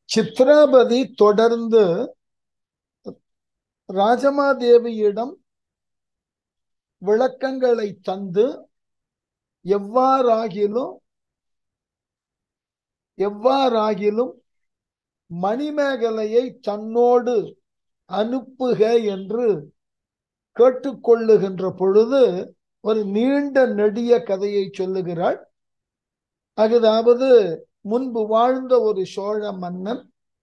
சித்ராபதி தொடர்ந்து ராஜமாதேவியிடம் விளக்கங்களை தந்து எவ்வாறாகிலும் எவ்வாறாகிலும் மணிமேகலையை தன்னோடு அனுப்புக என்று கேட்டுக்கொள்ளுகின்ற பொழுது ஒரு நீண்ட நெடிய கதையை சொல்லுகிறாள் அதாவது முன்பு வாழ்ந்த ஒரு சோழ மன்னன்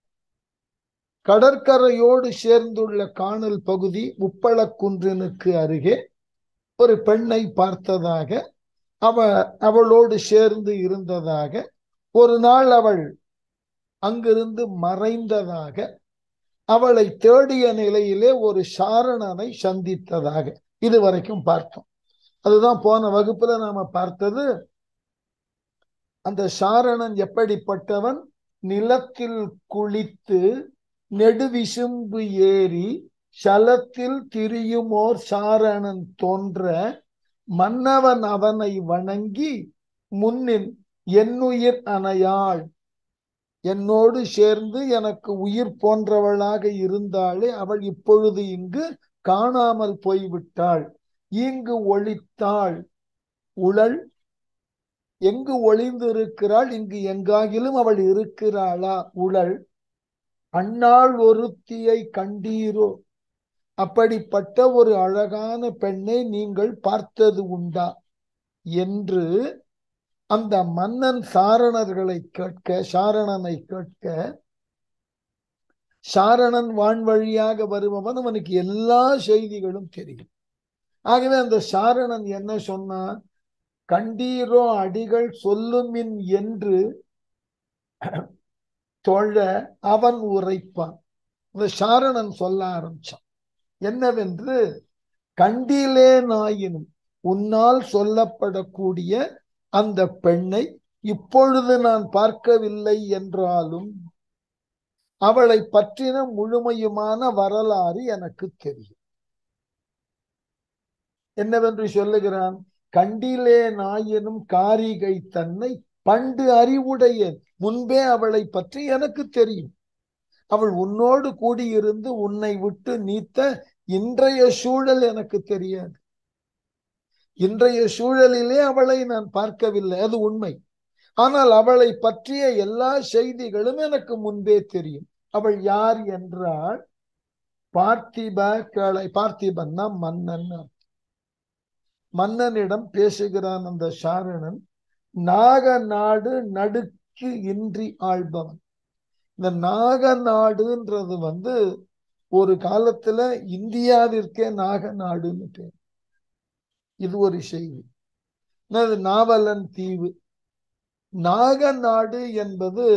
கடற்கரையோடு சேர்ந்துள்ள காணல் பகுதி உப்பளக்குன்றினுக்கு அருகே ஒரு பெண்ணை பார்த்ததாக அவ அவளோடு சேர்ந்து இருந்ததாக ஒரு நாள் அவள் அங்கிருந்து மறைந்ததாக அவளை தேடிய நிலையிலே ஒரு சாரணனை சந்தித்ததாக இதுவரைக்கும் பார்த்தோம் அதுதான் போன வகுப்புல நாம பார்த்தது அந்த சாரணன் எப்படிப்பட்டவன் நிலத்தில் குளித்து நெடுவிசும்பு ஏறி சலத்தில் திரியுமோர் சாரணன் தோன்ற மன்னவன் அவனை வணங்கி முன்னின் என்னுயிர் அணையாள் என்னோடு சேர்ந்து எனக்கு உயிர் போன்றவளாக இருந்தாளே அவள் இப்பொழுது இங்கு காணாமல் போய்விட்டாள் இங்கு ஒளித்தாள் உழல் எங்கு ஒளிந்து இருக்கிறாள் இங்கு எங்காகிலும் அவள் இருக்கிறாளா உழல் அன்னாள் ஒருத்தியை கண்டீரோ அப்படிப்பட்ட ஒரு அழகான பெண்ணை நீங்கள் பார்த்தது உண்டா என்று அந்த மன்னன் சாரணர்களை கேட்க சாரணனை கேட்க சாரணன் வான் வழியாக வருபவன் அவனுக்கு எல்லா செய்திகளும் தெரியும் ஆகவே அந்த சாரணன் என்ன சொன்னான் கண்டீரோ அடிகள் சொல்லுமின் என்று தொழ அவன் உரைப்பான் இந்த சாரணன் சொல்ல ஆரம்பிச்சான் என்னவென்று கண்டிலே நாயினும் உன்னால் சொல்லப்படக்கூடிய அந்த பெண்ணை இப்பொழுது நான் பார்க்கவில்லை என்றாலும் அவளை பற்றின முழுமையுமான வரலாறு எனக்கு தெரியும் என்னவென்று சொல்லுகிறான் கண்டிலே நாயினும் காரிகை தன்னை பண்டு அறிவுடைய முன்பே அவளை பற்றி எனக்கு தெரியும் அவள் உன்னோடு கூடியிருந்து உன்னை விட்டு நீத்த இன்றைய சூழல் எனக்கு தெரியாது இன்றைய சூழலிலே அவளை நான் பார்க்கவில்லை அது உண்மை ஆனால் அவளை பற்றிய எல்லா செய்திகளும் எனக்கு முன்பே தெரியும் அவள் யார் என்றால் பார்த்திப கேளை பார்த்திபன்னா மன்னன் மன்னனிடம் பேசுகிறான் அந்த சாரணன் நாக நாடு நடுக்கு இன்றி ஆள்பவன் இந்த நாக நாடுன்றது வந்து ஒரு காலத்துல இந்தியாவிற்கே நாக நாடுன்னு பேர் இது ஒரு செய்தி நாவலன் தீவு நாக நாடு என்பது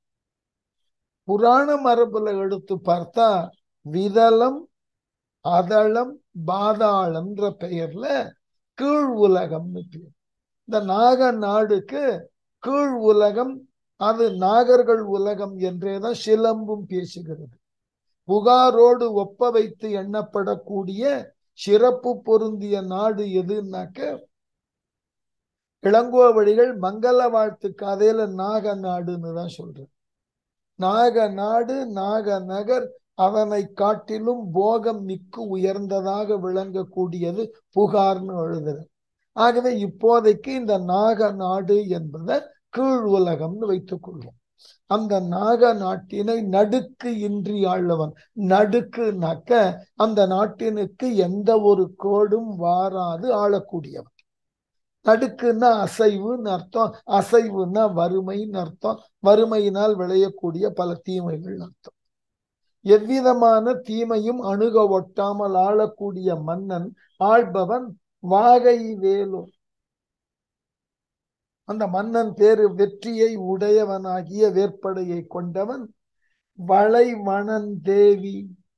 புராண மரபுல எடுத்து பார்த்தா விதலம் அதளம் பாதாளம்ன்ற பெயர்ல கீழ் உலகம்னு பேர் இந்த நாக நாடுக்கு கீழ் உலகம் அது நாகர்கள் உலகம் என்றேதான் சிலம்பும் பேசுகிறது புகாரோடு ஒப்ப வைத்து எண்ணப்படக்கூடிய சிறப்பு பொருந்திய நாடு எதுனாக்க இளங்கோவழிகள் மங்கள வாழ்த்து கதையில நாக நாடுன்னு தான் சொல்றேன் நாக நாடு நாக நகர் அவனை காட்டிலும் போகம் மிக்கு உயர்ந்ததாக விளங்கக்கூடியது புகார்னு எழுதுற ஆகவே இப்போதைக்கு இந்த நாக நாடு என்பதை கீழ் உலகம்னு வைத்துக் கொள்வோம் அந்த நாக நாட்டினை நடுக்கு இன்றி ஆழ்வன் நடுக்குனாக்க அந்த நாட்டினுக்கு எந்த ஒரு கோடும் வாராது ஆளக்கூடியவன் நடுக்குன்னா அசைவுன்னு அர்த்தம் அசைவுன்னா வறுமைன்னு அர்த்தம் வறுமையினால் விளையக்கூடிய பல தீமைகள் அர்த்தம் எவ்விதமான தீமையும் அணுக ஒட்டாமல் ஆளக்கூடிய மன்னன் ஆள்பவன் வாகை வேலு அந்த மன்னன் பேரு வெற்றியை உடையவனாகிய வேற்படையை கொண்டவன் வளைமணன் தேவி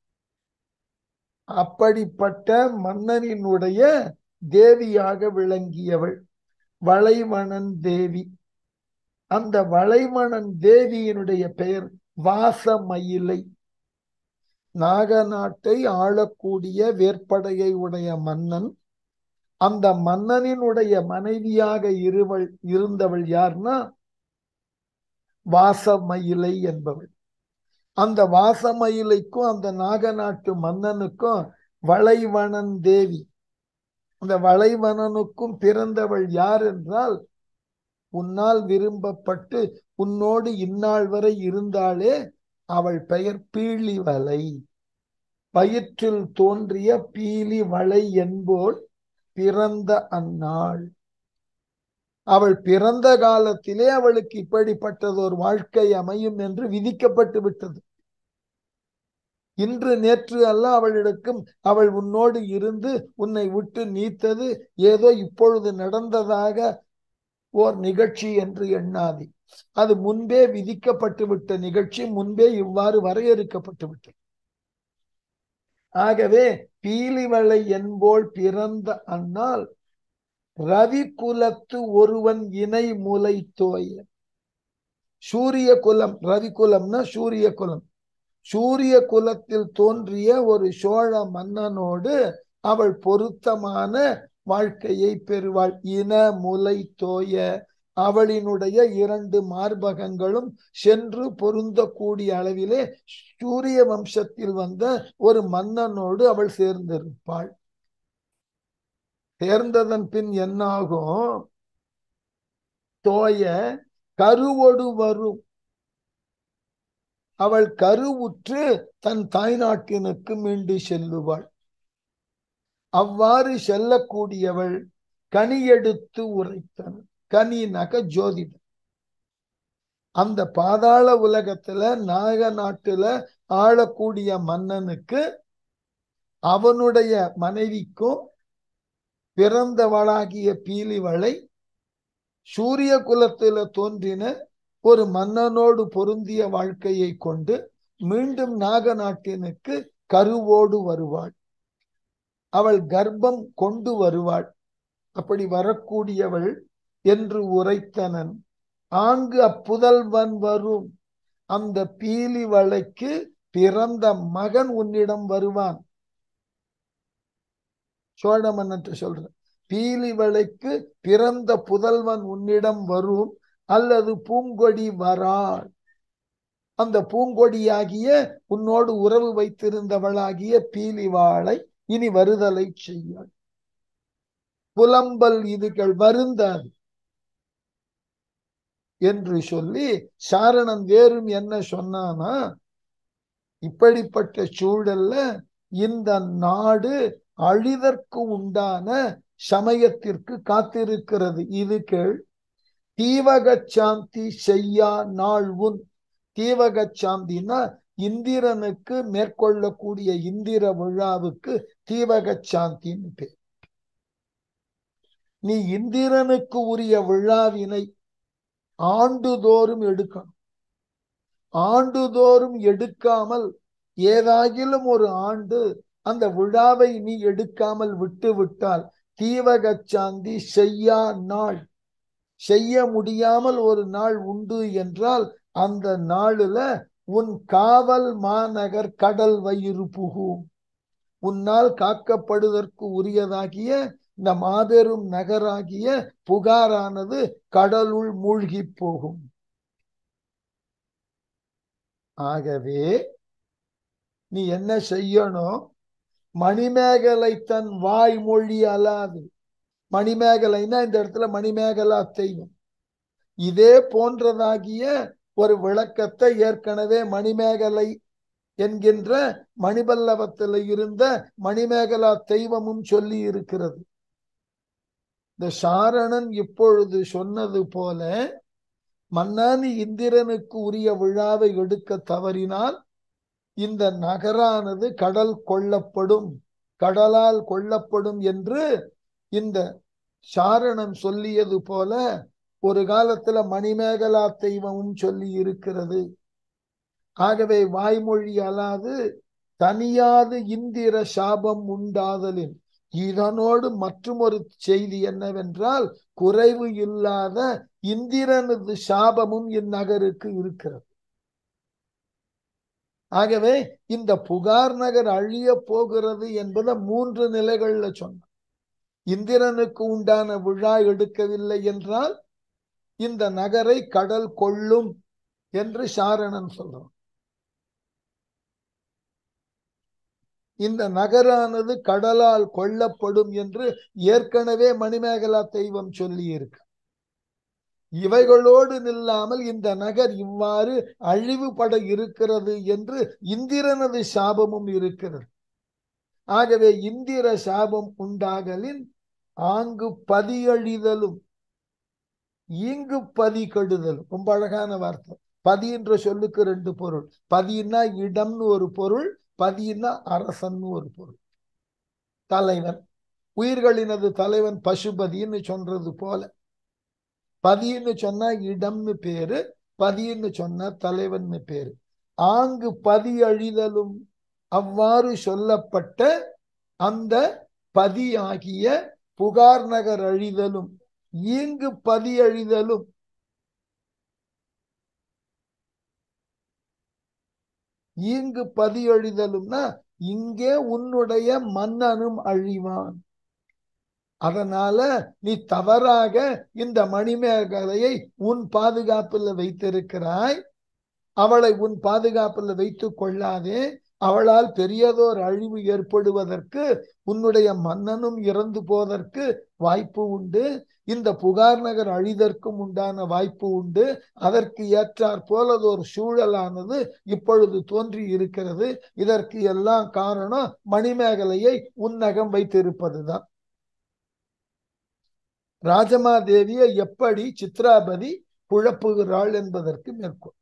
அப்படிப்பட்ட மன்னனினுடைய தேவியாக விளங்கியவள் வளைமணன் தேவி அந்த வளைமணன் தேவியினுடைய பெயர் வாசமயிலை நாகநாட்டை ஆளக்கூடிய வேற்படையை உடைய மன்னன் அந்த மன்னனினுடைய மனைவியாக இருவள் இருந்தவள் யார்னா வாசமயிலை என்பவள் அந்த வாசமயிலைக்கும் அந்த நாகநாட்டு மன்னனுக்கும் வளைவனன் தேவி அந்த வளைவனனுக்கும் பிறந்தவள் யார் என்றால் உன்னால் விரும்பப்பட்டு உன்னோடு இந்நாள் வரை இருந்தாலே அவள் பெயர் பீழிவலை வயிற்றில் தோன்றிய பீலி வளை என்போள் பிறந்த அந்நாள் அவள் பிறந்த காலத்திலே அவளுக்கு இப்படிப்பட்டது ஒரு வாழ்க்கை அமையும் என்று விதிக்கப்பட்டு விட்டது இன்று நேற்று அல்ல அவளிடக்கும் அவள் உன்னோடு இருந்து உன்னை விட்டு நீத்தது ஏதோ இப்பொழுது நடந்ததாக ஓர் நிகழ்ச்சி என்று எண்ணாதி அது முன்பே விதிக்கப்பட்டு விட்ட நிகழ்ச்சி முன்பே இவ்வாறு வரையறுக்கப்பட்டு விட்டது ஆகவே பீலிவளை என்போள் பிறந்த அந்நாள் ரவி குலத்து ஒருவன் இணை முலை தோய சூரிய குலம் ரவி குலம்னா சூரிய குலம் சூரிய குலத்தில் தோன்றிய ஒரு சோழ மன்னனோடு அவள் பொருத்தமான வாழ்க்கையை பெறுவாள் இன முலை தோய அவளினுடைய இரண்டு மார்பகங்களும் சென்று பொருந்தக்கூடிய அளவிலே சூரிய வம்சத்தில் வந்த ஒரு மன்னனோடு அவள் சேர்ந்திருப்பாள் சேர்ந்ததன் பின் என்னாகும் தோய கருவொடு வரும் அவள் கருவுற்று தன் தாய்நாட்டினுக்கு மீண்டு செல்லுவாள் அவ்வாறு செல்லக்கூடியவள் கனி எடுத்து உரைத்தன் கனி நக ஜோதிடம் அந்த பாதாள உலகத்துல நாக நாட்டுல ஆளக்கூடிய மன்னனுக்கு அவனுடைய மனைவிக்கும் பிறந்தவளாகிய பீலிவளை சூரிய குலத்தில தோன்றின ஒரு மன்னனோடு பொருந்திய வாழ்க்கையை கொண்டு மீண்டும் நாக நாட்டினுக்கு கருவோடு வருவாள் அவள் கர்ப்பம் கொண்டு வருவாள் அப்படி வரக்கூடியவள் என்று உரைத்தனன் ஆங்கு அப்புதல்வன் வரும் அந்த பீலி வளைக்கு பிறந்த மகன் உன்னிடம் வருவான் சோழ மன்னன் சொல்ற பீலி வளைக்கு பிறந்த புதல்வன் உன்னிடம் வரும் அல்லது பூங்கொடி வராள் அந்த பூங்கொடியாகிய உன்னோடு உறவு வைத்திருந்தவளாகிய பீலிவாளை இனி வருதலை செய்ய புலம்பல் இதுகள் வருந்தாது என்று சொல்லி சாரணன் வேறும் என்ன சொன்னானா இப்படிப்பட்ட சூழல்ல இந்த நாடு அழிதற்கு உண்டான சமயத்திற்கு காத்திருக்கிறது இது கேள் தீவக சாந்தி செய்யா நாள் உன் தீவக சாந்தினா இந்திரனுக்கு மேற்கொள்ளக்கூடிய இந்திர விழாவுக்கு தீவக சாந்தின்னு பேர் நீ இந்திரனுக்கு உரிய விழாவினை ஆண்டுதோறும் எடுக்கணும் ஆண்டுதோறும் எடுக்காமல் ஏதாகிலும் ஒரு ஆண்டு அந்த விழாவை நீ எடுக்காமல் விட்டு விட்டால் தீவக சாந்தி செய்யா நாள் செய்ய முடியாமல் ஒரு நாள் உண்டு என்றால் அந்த நாளுல உன் காவல் மாநகர் கடல் வயிறு புகும் உன்னால் காக்கப்படுவதற்கு உரியதாகிய இந்த மாபெரும் நகராகிய புகாரானது கடலுள் மூழ்கி போகும் ஆகவே நீ என்ன செய்யணும் மணிமேகலை தன் வாய்மொழி அலாது மணிமேகலைன்னா இந்த இடத்துல மணிமேகலா தெய்வம் இதே போன்றதாகிய ஒரு விளக்கத்தை ஏற்கனவே மணிமேகலை என்கின்ற மணிபல்லவத்தில் இருந்த மணிமேகலா தெய்வமும் சொல்லி இருக்கிறது இந்த சாரணன் இப்பொழுது சொன்னது போல மன்னானி இந்திரனுக்கு உரிய விழாவை எடுக்க தவறினால் இந்த நகரானது கடல் கொள்ளப்படும் கடலால் கொள்ளப்படும் என்று இந்த சாரணன் சொல்லியது போல ஒரு காலத்துல மணிமேகலா தெய்வமும் சொல்லி இருக்கிறது ஆகவே வாய்மொழி அல்லாது தனியாது இந்திர சாபம் உண்டாதலின் இதனோடு மற்றும் ஒரு செய்தி என்னவென்றால் குறைவு இல்லாத இந்திரனது சாபமும் இந்நகருக்கு இருக்கிறது ஆகவே இந்த புகார் நகர் அழிய போகிறது என்பதை மூன்று நிலைகள்ல சொன்ன இந்திரனுக்கு உண்டான விழா எடுக்கவில்லை என்றால் இந்த நகரை கடல் கொள்ளும் என்று சாரணன் சொல்றான் இந்த நகரானது கடலால் கொல்லப்படும் என்று ஏற்கனவே மணிமேகலா தெய்வம் சொல்லி இருக்கு இவைகளோடு நில்லாமல் இந்த நகர் இவ்வாறு அழிவுபட இருக்கிறது என்று இந்திரனது சாபமும் இருக்கிறது ஆகவே இந்திர சாபம் உண்டாகலின் ஆங்கு பதியழிதலும் இங்கு பதி கெடுதலும் ரொம்ப அழகான வார்த்தை பதி என்ற சொல்லுக்கு ரெண்டு பொருள் பதினா இடம்னு ஒரு பொருள் பதினா அரசன்னு ஒரு பொருள் தலைவன் உயிர்களினது தலைவன் பசுபதின்னு சொல்றது போல பதின்னு சொன்னா இடம்னு பேரு பதின்னு சொன்னா தலைவன்னு பேரு ஆங்கு பதி அழிதலும் அவ்வாறு சொல்லப்பட்ட அந்த பதி ஆகிய புகார் நகர் அழிதலும் இங்கு பதி அழிதலும் இங்கு பதி அழிதலும்னா இங்கே உன்னுடைய மன்னனும் அழிவான் அதனால நீ தவறாக இந்த மணிமேகலையை உன் பாதுகாப்புல வைத்திருக்கிறாய் அவளை உன் பாதுகாப்புல வைத்துக் கொள்ளாதே அவளால் பெரியதோர் அழிவு ஏற்படுவதற்கு உன்னுடைய மன்னனும் இறந்து போவதற்கு வாய்ப்பு உண்டு இந்த புகார் நகர் அழிதற்கும் உண்டான வாய்ப்பு உண்டு அதற்கு ஏற்றாற் போலதொரு சூழலானது இப்பொழுது தோன்றி இருக்கிறது இதற்கு எல்லாம் காரணம் மணிமேகலையை உன்னகம் வைத்திருப்பதுதான் ராஜமாதேவியை எப்படி சித்ராபதி குழப்புகிறாள் என்பதற்கு மேற்கோள்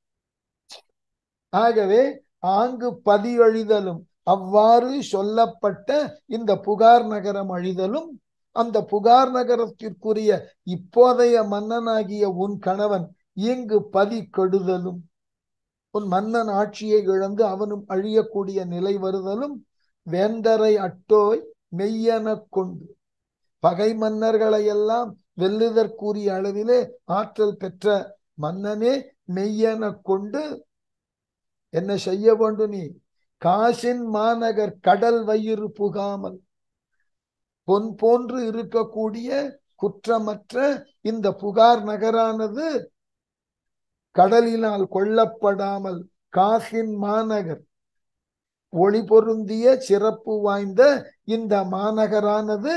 ஆகவே ஆங்கு பதி அழிதலும் அவ்வாறு சொல்லப்பட்ட இந்த புகார் நகரம் அழிதலும் அந்த புகார் நகரத்திற்குரிய இப்போதைய மன்னனாகிய உன் கணவன் இங்கு பதி கெடுதலும் உன் மன்னன் ஆட்சியை இழந்து அவனும் அழியக்கூடிய நிலை வருதலும் வேந்தரை அட்டோய் மெய்யென கொண்டு பகை மன்னர்களை எல்லாம் வெல்லுதற்குரிய அளவிலே ஆற்றல் பெற்ற மன்னனே மெய்யென கொண்டு என்ன செய்ய வேண்டும் நீ காசின் மாநகர் கடல் வயிறு புகாமல் பொன் போன்று இருக்கக்கூடிய குற்றமற்ற இந்த புகார் நகரானது கடலினால் கொல்லப்படாமல் காசின் மாநகர் ஒளி பொருந்திய சிறப்பு வாய்ந்த இந்த மாநகரானது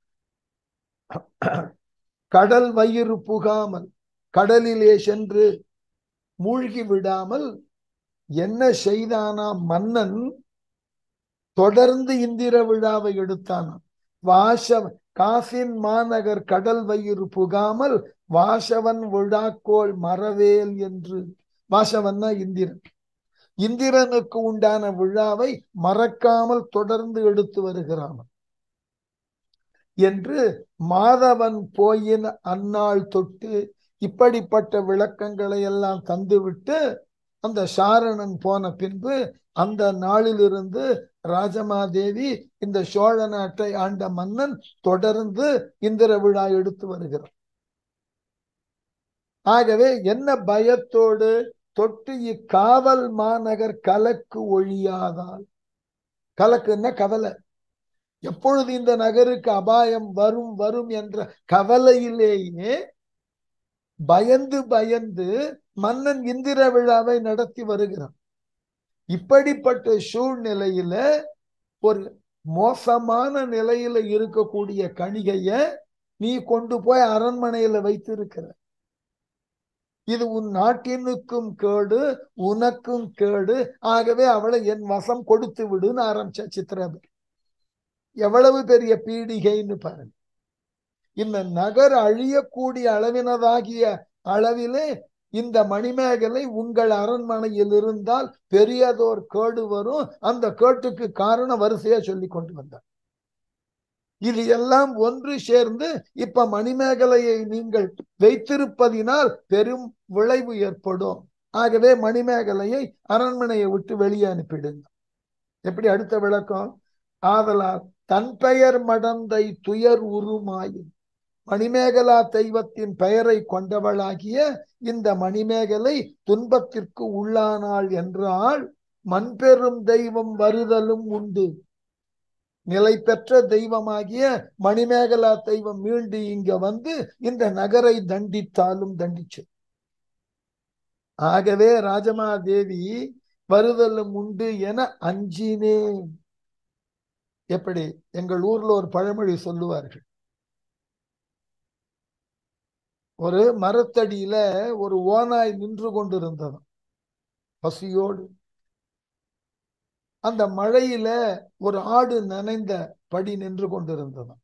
கடல் வயிறு புகாமல் கடலிலே சென்று மூழ்கி விடாமல் என்ன செய்தானா மன்னன் தொடர்ந்து இந்திர விழாவை எடுத்தானாம் வாசவ காசின் மாநகர் கடல் வயிறு புகாமல் வாசவன் விழாக்கோள் மறவேல் என்று வாசவன்னா இந்திரன் இந்திரனுக்கு உண்டான விழாவை மறக்காமல் தொடர்ந்து எடுத்து வருகிறான் என்று மாதவன் போயின் அந்நாள் தொட்டு இப்படிப்பட்ட விளக்கங்களை எல்லாம் தந்துவிட்டு அந்த சாரணன் போன பின்பு அந்த நாளிலிருந்து ராஜமாதேவி இந்த சோழ நாட்டை ஆண்ட மன்னன் தொடர்ந்து இந்திர விழா எடுத்து வருகிறார் ஆகவே என்ன பயத்தோடு தொட்டு இக்காவல் மாநகர் கலக்கு ஒழியாதால் கலக்குன்னா கவலை எப்பொழுது இந்த நகருக்கு அபாயம் வரும் வரும் என்ற கவலையிலேயே பயந்து பயந்து மன்னன் இந்திர விழாவை நடத்தி வருகிறான் இப்படிப்பட்ட சூழ்நிலையில ஒரு மோசமான நிலையில இருக்கக்கூடிய கணிகைய நீ கொண்டு போய் அரண்மனையில வைத்திருக்கிற இது உன் நாட்டினுக்கும் கேடு உனக்கும் கேடு ஆகவே அவளை என் வசம் கொடுத்து விடுன்னு ஆரம்பிச்ச சித்திரபதி எவ்வளவு பெரிய பீடிகைன்னு பாருங்க இந்த நகர் அழியக்கூடிய அளவினதாகிய அளவிலே இந்த மணிமேகலை உங்கள் அரண்மனையில் இருந்தால் பெரியதோர் கேடு வரும் அந்த கேட்டுக்கு காரணம் வரிசையா சொல்லி கொண்டு வந்தார் இது எல்லாம் ஒன்று சேர்ந்து இப்ப மணிமேகலையை நீங்கள் வைத்திருப்பதினால் பெரும் விளைவு ஏற்படும் ஆகவே மணிமேகலையை அரண்மனையை விட்டு வெளியே அனுப்பிடுங்க எப்படி அடுத்த விளக்கம் ஆதலால் தன் பெயர் மடந்தை துயர் உருமாயின் மணிமேகலா தெய்வத்தின் பெயரை கொண்டவளாகிய இந்த மணிமேகலை துன்பத்திற்கு உள்ளானாள் என்றால் மண்பெரும் தெய்வம் வருதலும் உண்டு நிலை பெற்ற தெய்வமாகிய மணிமேகலா தெய்வம் மீண்டு இங்க வந்து இந்த நகரை தண்டித்தாலும் தண்டிச்சு ஆகவே ராஜமாதேவி வருதலும் உண்டு என அஞ்சினேன் எப்படி எங்கள் ஊர்ல ஒரு பழமொழி சொல்லுவார்கள் ஒரு மரத்தடியில ஒரு ஓனாய் நின்று கொண்டிருந்தது பசியோடு அந்த மழையில ஒரு ஆடு நனைந்த படி நின்று கொண்டிருந்ததாம்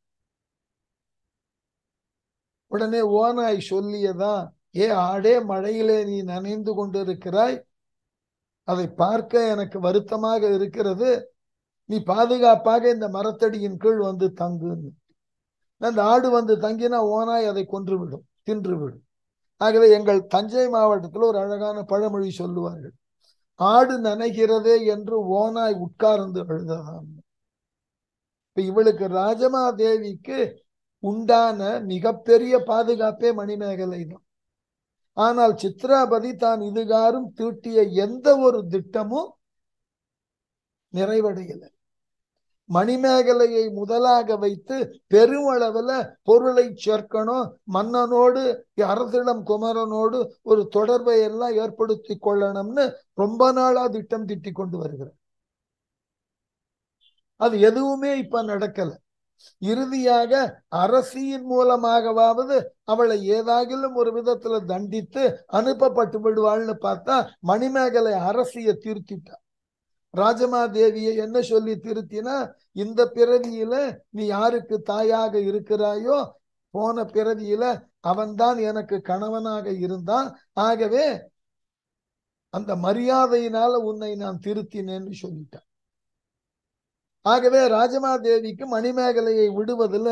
உடனே ஓனாய் சொல்லியதா ஏ ஆடே மழையிலே நீ நனைந்து கொண்டிருக்கிறாய் அதை பார்க்க எனக்கு வருத்தமாக இருக்கிறது நீ பாதுகாப்பாக இந்த மரத்தடியின் கீழ் வந்து தங்குன்னு அந்த ஆடு வந்து தங்கினா ஓனாய் அதை கொன்று விடும் தின்று விடும் ஆகவே எங்கள் தஞ்சை மாவட்டத்தில் ஒரு அழகான பழமொழி சொல்லுவார்கள் ஆடு நனைகிறதே என்று ஓனாய் உட்கார்ந்து அழுததாம் இப்ப இவளுக்கு ராஜமா தேவிக்கு உண்டான மிகப்பெரிய பாதுகாப்பே மணிமேகலை தான் ஆனால் சித்ராபதி தான் இதுகாரும் தீட்டிய எந்த ஒரு திட்டமும் நிறைவடையலை மணிமேகலையை முதலாக வைத்து பெருமளவுல பொருளை சேர்க்கணும் மன்னனோடு அரசிடம் குமரனோடு ஒரு தொடர்பை எல்லாம் ஏற்படுத்தி கொள்ளணும்னு ரொம்ப நாளா திட்டம் திட்டி கொண்டு வருகிறார் அது எதுவுமே இப்ப நடக்கல இறுதியாக அரசியின் மூலமாகவாவது அவளை ஏதாகிலும் ஒரு விதத்துல தண்டித்து அனுப்பப்பட்டு விடுவாள்னு பார்த்தா மணிமேகலை அரசிய தீர்த்திட்டா ராஜமாதேவியை என்ன சொல்லி திருத்தினா இந்த பிறவியில நீ யாருக்கு தாயாக இருக்கிறாயோ போன பிறவியில அவன்தான் எனக்கு கணவனாக இருந்தான் ஆகவே அந்த மரியாதையினால உன்னை நான் திருத்தினேன்னு சொல்லிட்டேன் ஆகவே ராஜமாதேவிக்கு மணிமேகலையை விடுவதில்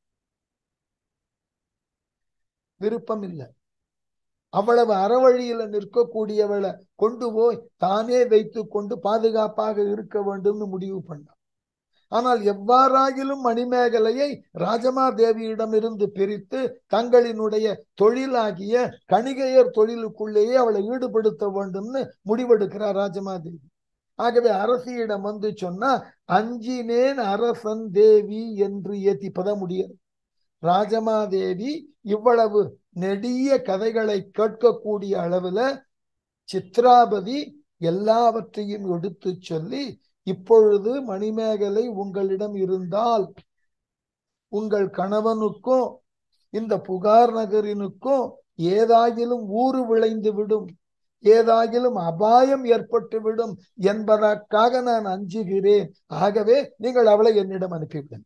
விருப்பம் இல்லை அவ்வளவு அறவழியில நிற்கக்கூடியவளை கொண்டு போய் தானே வைத்து கொண்டு பாதுகாப்பாக இருக்க வேண்டும்னு முடிவு பண்ணான் ஆனால் எவ்வாறாகிலும் மணிமேகலையை ராஜமாதேவியிடமிருந்து பிரித்து தங்களினுடைய தொழிலாகிய கணிகையர் தொழிலுக்குள்ளேயே அவளை ஈடுபடுத்த வேண்டும்னு முடிவெடுக்கிறார் ராஜமாதேவி ஆகவே அரசியிடம் வந்து சொன்னா அஞ்சினேன் அரசன் தேவி என்று ஏத்திப்பத முடியாது ராஜமாதேவி இவ்வளவு நெடிய கதைகளை கேட்கக்கூடிய அளவுல சித்ராபதி எல்லாவற்றையும் எடுத்து சொல்லி இப்பொழுது மணிமேகலை உங்களிடம் இருந்தால் உங்கள் கணவனுக்கும் இந்த புகார் நகரினுக்கும் ஏதாகிலும் ஊறு விளைந்து விடும் ஏதாகிலும் அபாயம் ஏற்பட்டு விடும் என்பதற்காக நான் அஞ்சுகிறேன் ஆகவே நீங்கள் அவளை என்னிடம் அனுப்பிவிடுங்கள்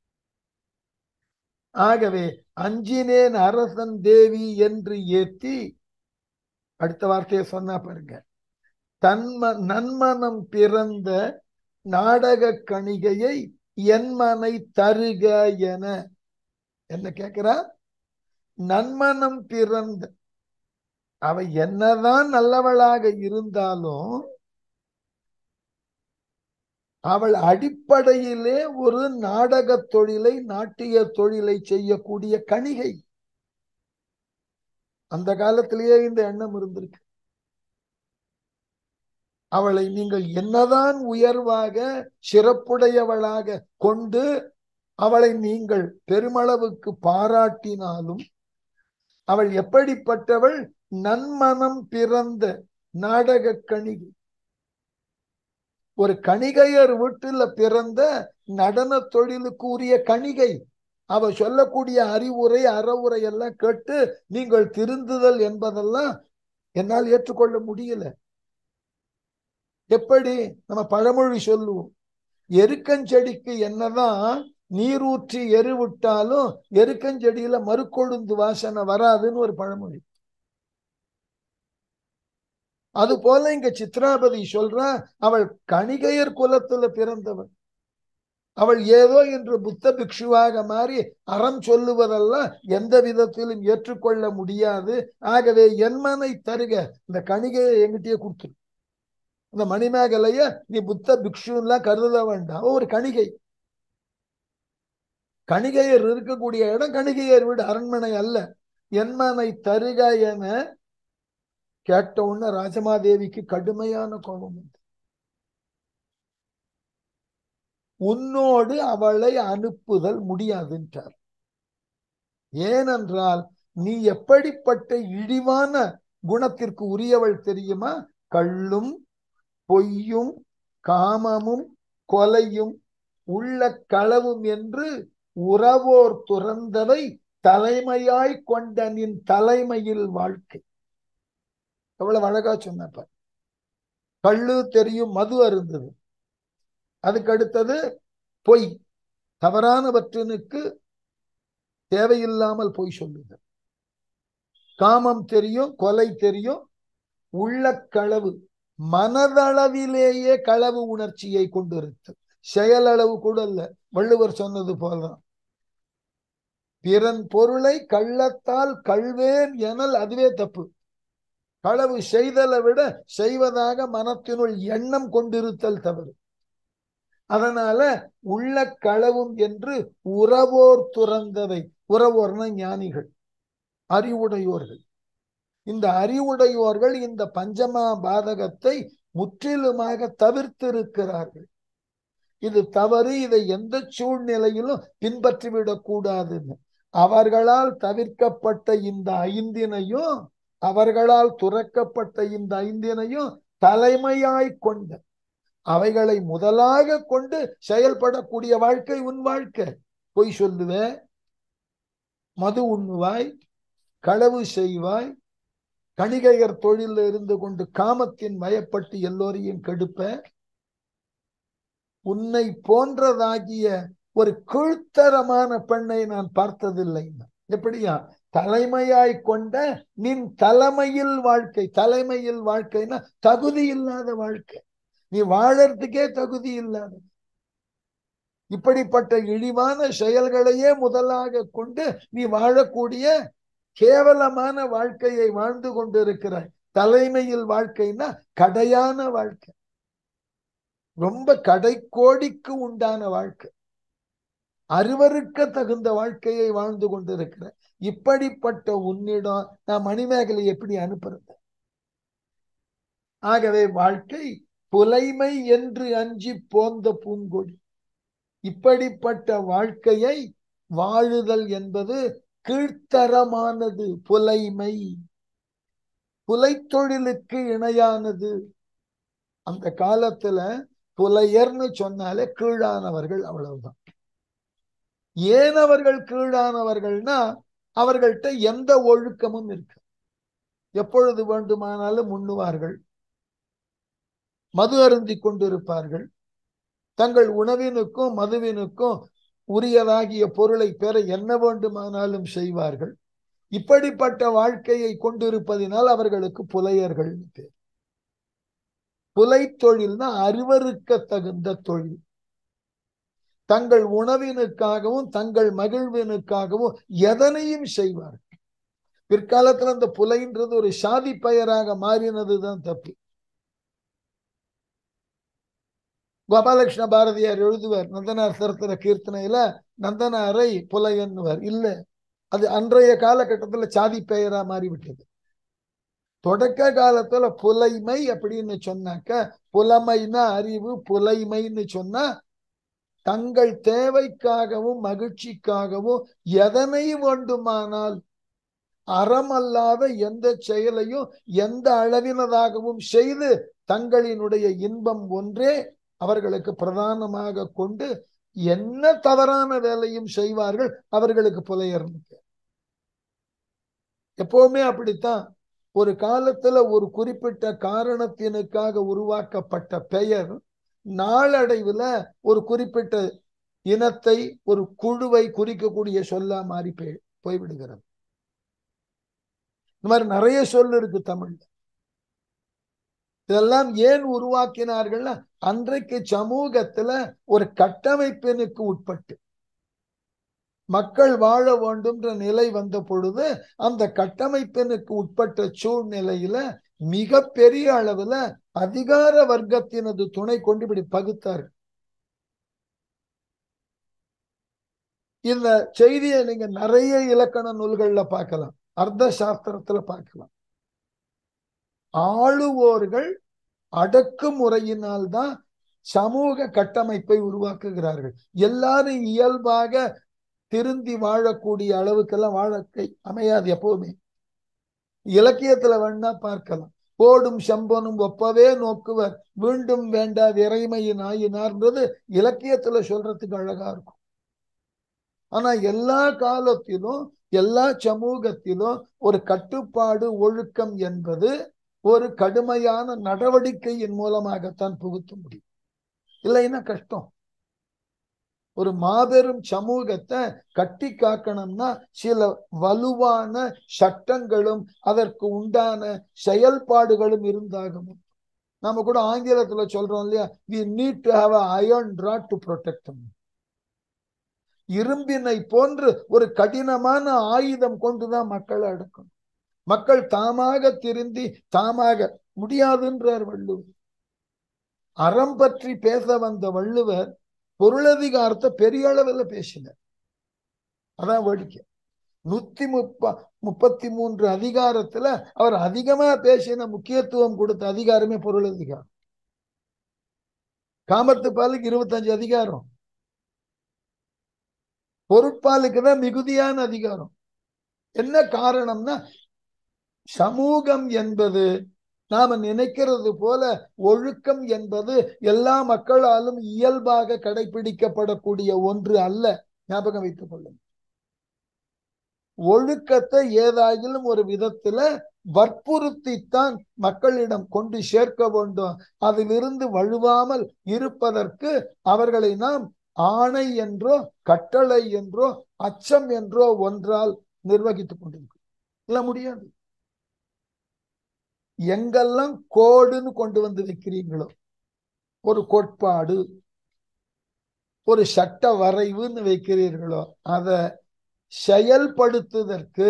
ஆகவே அஞ்சினேன் அரசன் தேவி என்று ஏத்தி அடுத்த வார்த்தையை சொன்னா பாருங்க தன்ம நன்மனம் பிறந்த நாடக கணிகையை என்மனை தருக என என்ன கேக்குறா நன்மனம் பிறந்த அவ என்னதான் நல்லவளாக இருந்தாலும் அவள் அடிப்படையிலே ஒரு நாடக தொழிலை நாட்டிய தொழிலை செய்யக்கூடிய கணிகை அந்த காலத்திலேயே இந்த எண்ணம் இருந்திருக்கு அவளை நீங்கள் என்னதான் உயர்வாக சிறப்புடையவளாக கொண்டு அவளை நீங்கள் பெருமளவுக்கு பாராட்டினாலும் அவள் எப்படிப்பட்டவள் நன்மனம் பிறந்த நாடக கணிகை ஒரு கணிகையர் வீட்டுல பிறந்த நடன தொழிலுக்கு உரிய கணிகை அவ சொல்லக்கூடிய அறிவுரை அறவுரை எல்லாம் கேட்டு நீங்கள் திருந்துதல் என்பதெல்லாம் என்னால் ஏற்றுக்கொள்ள முடியல எப்படி நம்ம பழமொழி சொல்லுவோம் எருக்கஞ்செடிக்கு என்னதான் நீரூற்றி எருவிட்டாலும் எருக்கஞ்செடியில மறுக்கொழுந்து வாசனை வராதுன்னு ஒரு பழமொழி அது போல இங்க சித்ராபதி சொல்றா அவள் கணிகையர் குலத்துல பிறந்தவள் அவள் ஏதோ என்று புத்த பிக்ஷுவாக மாறி அறம் சொல்லுவதெல்லாம் எந்த விதத்திலும் ஏற்றுக்கொள்ள முடியாது ஆகவே என்மனை தருக இந்த கணிகையை எங்கிட்டயே கொடுத்துரு இந்த மணிமேகலைய நீ புத்த பிக்ஷுலாம் கருத வேண்டாம் ஒரு கணிகை கணிகையர் இருக்கக்கூடிய இடம் கணிகையர் வீடு அரண்மனை அல்ல என்மனை தருக என கேட்ட உடனே ராஜமாதேவிக்கு கடுமையான கோபம் வந்து உன்னோடு அவளை அனுப்புதல் முடியாதுன்றார் ஏனென்றால் நீ எப்படிப்பட்ட இழிவான குணத்திற்கு உரியவள் தெரியுமா கள்ளும் பொய்யும் காமமும் கொலையும் உள்ள களவும் என்று உறவோர் துறந்தவை தலைமையாய் கொண்ட நின் தலைமையில் வாழ்க்கை எவ்வளவு அழகா சொன்னப்ப கள்ளு தெரியும் மது அருந்தது அதுக்கு அடுத்தது பொய் தவறானவற்றினுக்கு தேவையில்லாமல் பொய் சொல்லுது காமம் தெரியும் கொலை தெரியும் உள்ள களவு மனதளவிலேயே களவு உணர்ச்சியை கொண்டிருத்து செயலளவு கூட இல்ல வள்ளுவர் சொன்னது போலதான் பிறன் பொருளை கள்ளத்தால் கள்வேன் எனல் அதுவே தப்பு களவு செய்தலை விட செய்வதாக மனத்தினுள் எண்ணம் கொண்டிருத்தல் தவறு அதனால உள்ள களவும் என்று உறவோர் துறந்தவை உறவோர்னா ஞானிகள் அறிவுடையோர்கள் இந்த அறிவுடையோர்கள் இந்த பஞ்சமா பாதகத்தை முற்றிலுமாக தவிர்த்திருக்கிறார்கள் இது தவறு இதை எந்த சூழ்நிலையிலும் பின்பற்றிவிடக் கூடாதுன்னு அவர்களால் தவிர்க்கப்பட்ட இந்த ஐந்தினையும் அவர்களால் துறக்கப்பட்ட இந்த ஐந்தினையும் தலைமையாய் கொண்ட அவைகளை முதலாக கொண்டு செயல்படக்கூடிய வாழ்க்கை உன் வாழ்க்கை பொய் சொல்லுவேன் மது உண்ணுவாய் களவு செய்வாய் கணிகையர் தொழில இருந்து கொண்டு காமத்தின் வயப்பட்டு எல்லோரையும் கெடுப்ப உன்னை போன்றதாகிய ஒரு கீழ்த்தரமான பெண்ணை நான் பார்த்ததில்லை எப்படியா தலைமையாய் கொண்ட நின் தலைமையில் வாழ்க்கை தலைமையில் வாழ்க்கைனா தகுதி இல்லாத வாழ்க்கை நீ வாழறதுக்கே தகுதி இல்லாத இப்படிப்பட்ட இழிவான செயல்களையே முதலாக கொண்டு நீ வாழக்கூடிய கேவலமான வாழ்க்கையை வாழ்ந்து கொண்டிருக்கிறாய் தலைமையில் வாழ்க்கைனா கடையான வாழ்க்கை ரொம்ப கடைக்கோடிக்கு உண்டான வாழ்க்கை அருவருக்க தகுந்த வாழ்க்கையை வாழ்ந்து கொண்டிருக்கிற இப்படிப்பட்ட உன்னிடம் நான் மணிமேகலை எப்படி அனுப்புறது ஆகவே வாழ்க்கை புலைமை என்று அஞ்சி போந்த பூங்கொடி இப்படிப்பட்ட வாழ்க்கையை வாழுதல் என்பது கீழ்த்தரமானது புலைமை புலைத்தொழிலுக்கு இணையானது அந்த காலத்துல புலையர்னு சொன்னாலே கீழானவர்கள் அவ்வளவுதான் ஏன் அவர்கள் கீழானவர்கள்னா அவர்கள்ட்ட எந்த ஒழுக்கமும் இருக்கு எப்பொழுது வேண்டுமானாலும் உண்ணுவார்கள் மது அருந்தி கொண்டிருப்பார்கள் தங்கள் உணவினுக்கும் மதுவினுக்கும் உரியதாகிய பொருளை பெற என்ன வேண்டுமானாலும் செய்வார்கள் இப்படிப்பட்ட வாழ்க்கையை கொண்டிருப்பதினால் அவர்களுக்கு புலையர்கள் பேர் புலை தொழில்னா அருவருக்க தகுந்த தொழில் தங்கள் உணவினுக்காகவும் தங்கள் மகிழ்வினுக்காகவும் எதனையும் செய்வார்கள் பிற்காலத்துல அந்த புலைன்றது ஒரு சாதி பெயராக மாறினதுதான் தப்பு கோபாலகிருஷ்ண பாரதியார் எழுதுவார் நந்தனார் சரித்திர கீர்த்தனையில நந்தனாரை புலை என்னுவார் இல்ல அது அன்றைய காலகட்டத்துல சாதி பெயரா மாறிவிட்டது தொடக்க காலத்துல புலைமை அப்படின்னு சொன்னாக்க புலமைனா அறிவு புலைமைன்னு சொன்னா தங்கள் தேவைக்காகவும் மகிழ்ச்சிக்காகவும் எதனை வேண்டுமானால் அறமல்லாத எந்த செயலையும் எந்த அளவினதாகவும் செய்து தங்களினுடைய இன்பம் ஒன்றே அவர்களுக்கு பிரதானமாக கொண்டு என்ன தவறான வேலையும் செய்வார்கள் அவர்களுக்கு புலையர் எப்பவுமே அப்படித்தான் ஒரு காலத்துல ஒரு குறிப்பிட்ட காரணத்தினுக்காக உருவாக்கப்பட்ட பெயர் நாளடைவுல ஒரு குறிப்பிட்ட இனத்தை ஒரு குழுவை குறிக்கக்கூடிய சொல்லா மாறி போய் போய்விடுகிறது இந்த மாதிரி நிறைய சொல் இருக்கு தமிழ்ல இதெல்லாம் ஏன் உருவாக்கினார்கள்னா அன்றைக்கு சமூகத்துல ஒரு கட்டமைப்பினுக்கு உட்பட்டு மக்கள் வாழ வேண்டும்ன்ற நிலை வந்த பொழுது அந்த கட்டமைப்பினுக்கு உட்பட்ட சூழ்நிலையில மிக பெரிய அளவுல அதிகார வர்க்கத்தினது துணை கொண்டு இப்படி பகுத்தார் இந்த செய்தியை நீங்க நிறைய இலக்கண நூல்கள்ல பார்க்கலாம் அர்த்த சாஸ்திரத்துல பார்க்கலாம் ஆளுவோர்கள் அடக்குமுறையினால்தான் சமூக கட்டமைப்பை உருவாக்குகிறார்கள் எல்லாரும் இயல்பாக திருந்தி வாழக்கூடிய அளவுக்கெல்லாம் வாழ்க்கை அமையாது எப்பவுமே இலக்கியத்துல வேணா பார்க்கலாம் கோடும் செம்பனும் ஒப்பவே நோக்குவர் மீண்டும் வேண்டா இறைமையின் ஆயினார்ன்றது இலக்கியத்துல சொல்றதுக்கு அழகா இருக்கும் ஆனா எல்லா காலத்திலும் எல்லா சமூகத்திலும் ஒரு கட்டுப்பாடு ஒழுக்கம் என்பது ஒரு கடுமையான நடவடிக்கையின் மூலமாகத்தான் புகுத்த முடியும் இல்லைன்னா கஷ்டம் ஒரு மாபெரும் சமூகத்தை கட்டி காக்கணும்னா சில வலுவான சட்டங்களும் அதற்கு உண்டான செயல்பாடுகளும் இருந்தாகணும் நாம கூட ஆங்கிலத்துல சொல்றோம் இல்லையா we need to have iron trot to protect இரும்பினை போன்று ஒரு கடினமான ஆயுதம் கொண்டுதான் மக்களை அடக்கணும் மக்கள் தாமாக திருந்தி தாமாக முடியாதுன்றார் வள்ளுவர் அறம் பற்றி பேச வந்த வள்ளுவர் பொருளதிகாரத்தை பெரிய அளவில் பேசினார் அதான் வேடிக்கை நூத்தி முப்ப முப்பத்தி மூன்று அதிகாரத்துல அவர் அதிகமா பேசின முக்கியத்துவம் கொடுத்த அதிகாரமே பொருளதிகாரம் காமத்து பாலுக்கு இருபத்தஞ்சு அதிகாரம் பொருட்பாலுக்கு தான் மிகுதியான அதிகாரம் என்ன காரணம்னா சமூகம் என்பது நாம நினைக்கிறது போல ஒழுக்கம் என்பது எல்லா மக்களாலும் இயல்பாக கடைபிடிக்கப்படக்கூடிய ஒன்று அல்ல ஞாபகம் வைத்துக் கொள்ளுங்க ஒழுக்கத்தை ஏதாயிலும் ஒரு விதத்துல வற்புறுத்தித்தான் மக்களிடம் கொண்டு சேர்க்க வேண்டும் அதிலிருந்து வழுவாமல் இருப்பதற்கு அவர்களை நாம் ஆணை என்றோ கட்டளை என்றோ அச்சம் என்றோ ஒன்றால் நிர்வகித்துக் கொண்டிருக்கிறோம் இல்ல முடியாது எங்கெல்லாம் கோடுன்னு கொண்டு வந்து வைக்கிறீங்களோ ஒரு கோட்பாடு ஒரு சட்ட வரைவுன்னு வைக்கிறீர்களோ அதை செயல்படுத்துவதற்கு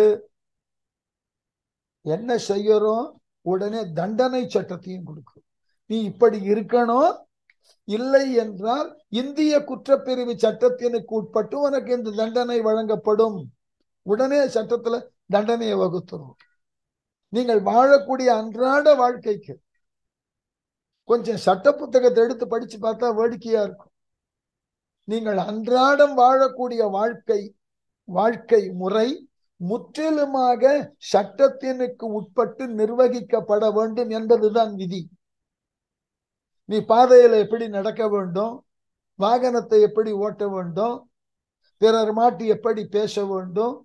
என்ன செய்யறோம் உடனே தண்டனை சட்டத்தையும் கொடுக்கும் நீ இப்படி இருக்கணும் இல்லை என்றால் இந்திய குற்றப்பிரிவு சட்டத்தினுக்கு உட்பட்டு உனக்கு இந்த தண்டனை வழங்கப்படும் உடனே சட்டத்துல தண்டனையை வகுத்துரும் நீங்கள் வாழக்கூடிய அன்றாட வாழ்க்கைக்கு கொஞ்சம் சட்ட புத்தகத்தை எடுத்து படிச்சு பார்த்தா வேடிக்கையா இருக்கும் நீங்கள் அன்றாடம் வாழக்கூடிய வாழ்க்கை வாழ்க்கை முறை முற்றிலுமாக சட்டத்தினுக்கு உட்பட்டு நிர்வகிக்கப்பட வேண்டும் என்பதுதான் விதி நீ பாதையில எப்படி நடக்க வேண்டும் வாகனத்தை எப்படி ஓட்ட வேண்டும் பிறர் மாட்டி எப்படி பேச வேண்டும்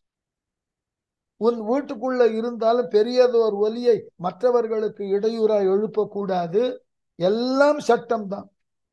உன் வீட்டுக்குள்ள இருந்தாலும் பெரியதோர் ஒலியை மற்றவர்களுக்கு இடையூறாய் எழுப்பக்கூடாது எல்லாம் சட்டம்தான்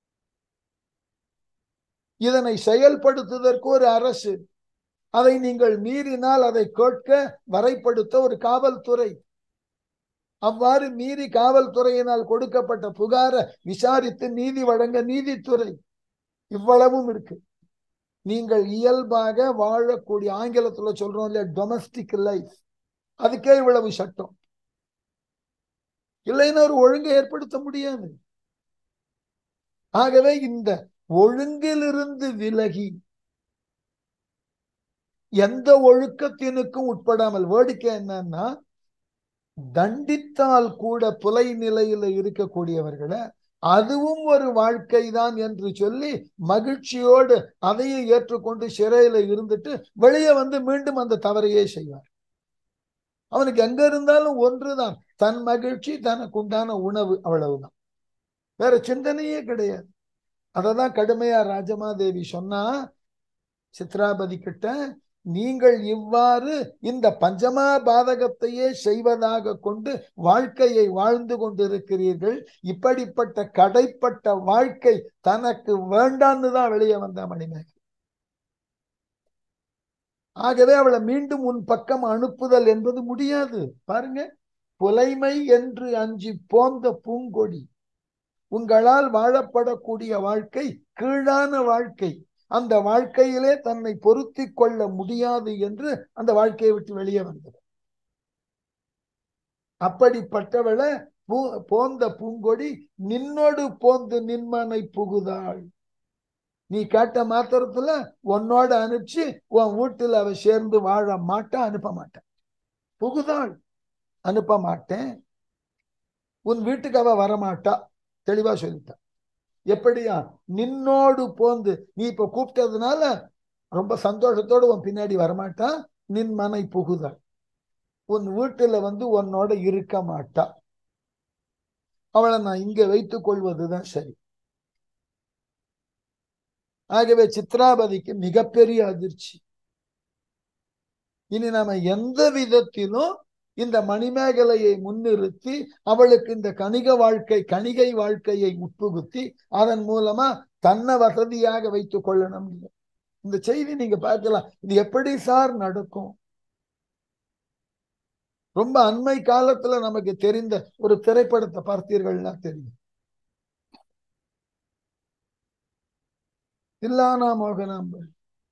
இதனை செயல்படுத்துவதற்கு ஒரு அரசு அதை நீங்கள் மீறினால் அதை கேட்க வரைப்படுத்த ஒரு காவல்துறை அவ்வாறு மீறி காவல்துறையினால் கொடுக்கப்பட்ட புகார விசாரித்து நீதி வழங்க நீதித்துறை இவ்வளவும் இருக்கு நீங்கள் இயல்பாக வாழக்கூடிய ஆங்கிலத்துல சொல்றோம் இல்லையா டொமஸ்டிக் லைஃப் அதுக்கே இவ்வளவு சட்டம் இல்லைன்னா ஒரு ஒழுங்கை ஏற்படுத்த முடியாது ஆகவே இந்த ஒழுங்கிலிருந்து விலகி எந்த ஒழுக்கத்தினுக்கும் உட்படாமல் வேடிக்கை என்னன்னா தண்டித்தால் கூட புலை நிலையில இருக்கக்கூடியவர்களை அதுவும் ஒரு வாழ்க்கை தான் என்று சொல்லி மகிழ்ச்சியோடு அதையும் ஏற்றுக்கொண்டு சிறையில இருந்துட்டு வெளியே வந்து மீண்டும் அந்த தவறையே செய்வார் அவனுக்கு எங்க இருந்தாலும் ஒன்றுதான் தன் மகிழ்ச்சி தனக்கு உண்டான உணவு அவ்வளவுதான் வேற சிந்தனையே கிடையாது அததான் கடுமையா ராஜமாதேவி சொன்னா சித்ராபதி கிட்ட நீங்கள் இவ்வாறு இந்த பஞ்சமா பாதகத்தையே செய்வதாக கொண்டு வாழ்க்கையை வாழ்ந்து கொண்டிருக்கிறீர்கள் இப்படிப்பட்ட கடைப்பட்ட வாழ்க்கை தனக்கு வேண்டான்னு தான் வெளியே வந்த மணிமேகலை ஆகவே அவளை மீண்டும் உன் பக்கம் அனுப்புதல் என்பது முடியாது பாருங்க புலைமை என்று அஞ்சி போந்த பூங்கொடி உங்களால் வாழப்படக்கூடிய வாழ்க்கை கீழான வாழ்க்கை அந்த வாழ்க்கையிலே தன்னை பொருத்தி கொள்ள முடியாது என்று அந்த வாழ்க்கையை விட்டு வெளியே வந்தது அப்படிப்பட்டவளை பூ போந்த பூங்கொடி நின்னோடு போந்து நின்மனை புகுதாள் நீ கேட்ட மாத்திரத்துல உன்னோட அனுப்பிச்சு உன் வீட்டுல அவ சேர்ந்து வாழ மாட்டா அனுப்ப மாட்டேன் புகுதாள் அனுப்ப மாட்டேன் உன் வீட்டுக்கு அவ வரமாட்டா தெளிவா சொல்லிட்டான் எப்படியா நின்னோடு போந்து நீ இப்ப கூப்பிட்டதுனால ரொம்ப சந்தோஷத்தோடு உன் பின்னாடி வரமாட்டா நின் மனை புகுதாள் உன் வீட்டுல வந்து உன்னோட இருக்க மாட்டா அவளை நான் இங்க வைத்துக் கொள்வதுதான் சரி ஆகவே சித்ராபதிக்கு மிகப்பெரிய அதிர்ச்சி இனி நாம எந்த விதத்திலும் இந்த மணிமேகலையை முன்னிறுத்தி அவளுக்கு இந்த கணிக வாழ்க்கை கணிகை வாழ்க்கையை உட்புகுத்தி அதன் மூலமா தன்னை வசதியாக வைத்துக் கொள்ளணும் இந்த செய்தி நீங்க பார்க்கலாம் இது எப்படி சார் நடக்கும் ரொம்ப அண்மை காலத்துல நமக்கு தெரிந்த ஒரு திரைப்படத்தை பார்த்தீர்கள்னா தெரியும் தில்லானா மோகனாம்பல்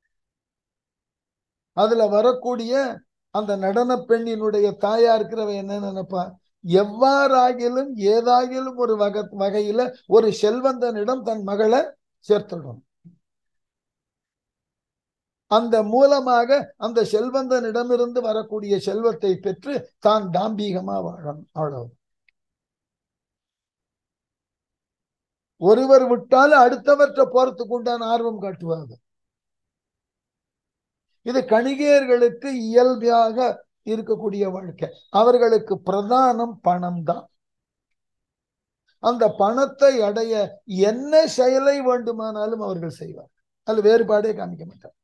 அதுல வரக்கூடிய அந்த நடன பெண்ணினுடைய தாயா இருக்கிறவ என்ன நினைப்பா எவ்வாறாகிலும் ஏதாகிலும் ஒரு வகை வகையில ஒரு செல்வந்தனிடம் தன் மகளை சேர்த்துடும் அந்த மூலமாக அந்த செல்வந்தனிடமிருந்து வரக்கூடிய செல்வத்தை பெற்று தான் தாம்பீகமா வாழணும் அவ்வளவு ஒருவர் விட்டால் அடுத்தவற்றை போறதுக்கு உண்டான ஆர்வம் காட்டுவாங்க இது கணிகையர்களுக்கு இயல்பாக இருக்கக்கூடிய வாழ்க்கை அவர்களுக்கு பிரதானம் பணம் தான் அந்த பணத்தை அடைய என்ன செயலை வேண்டுமானாலும் அவர்கள் செய்வார் அது வேறுபாடே காமிக்க மாட்டார்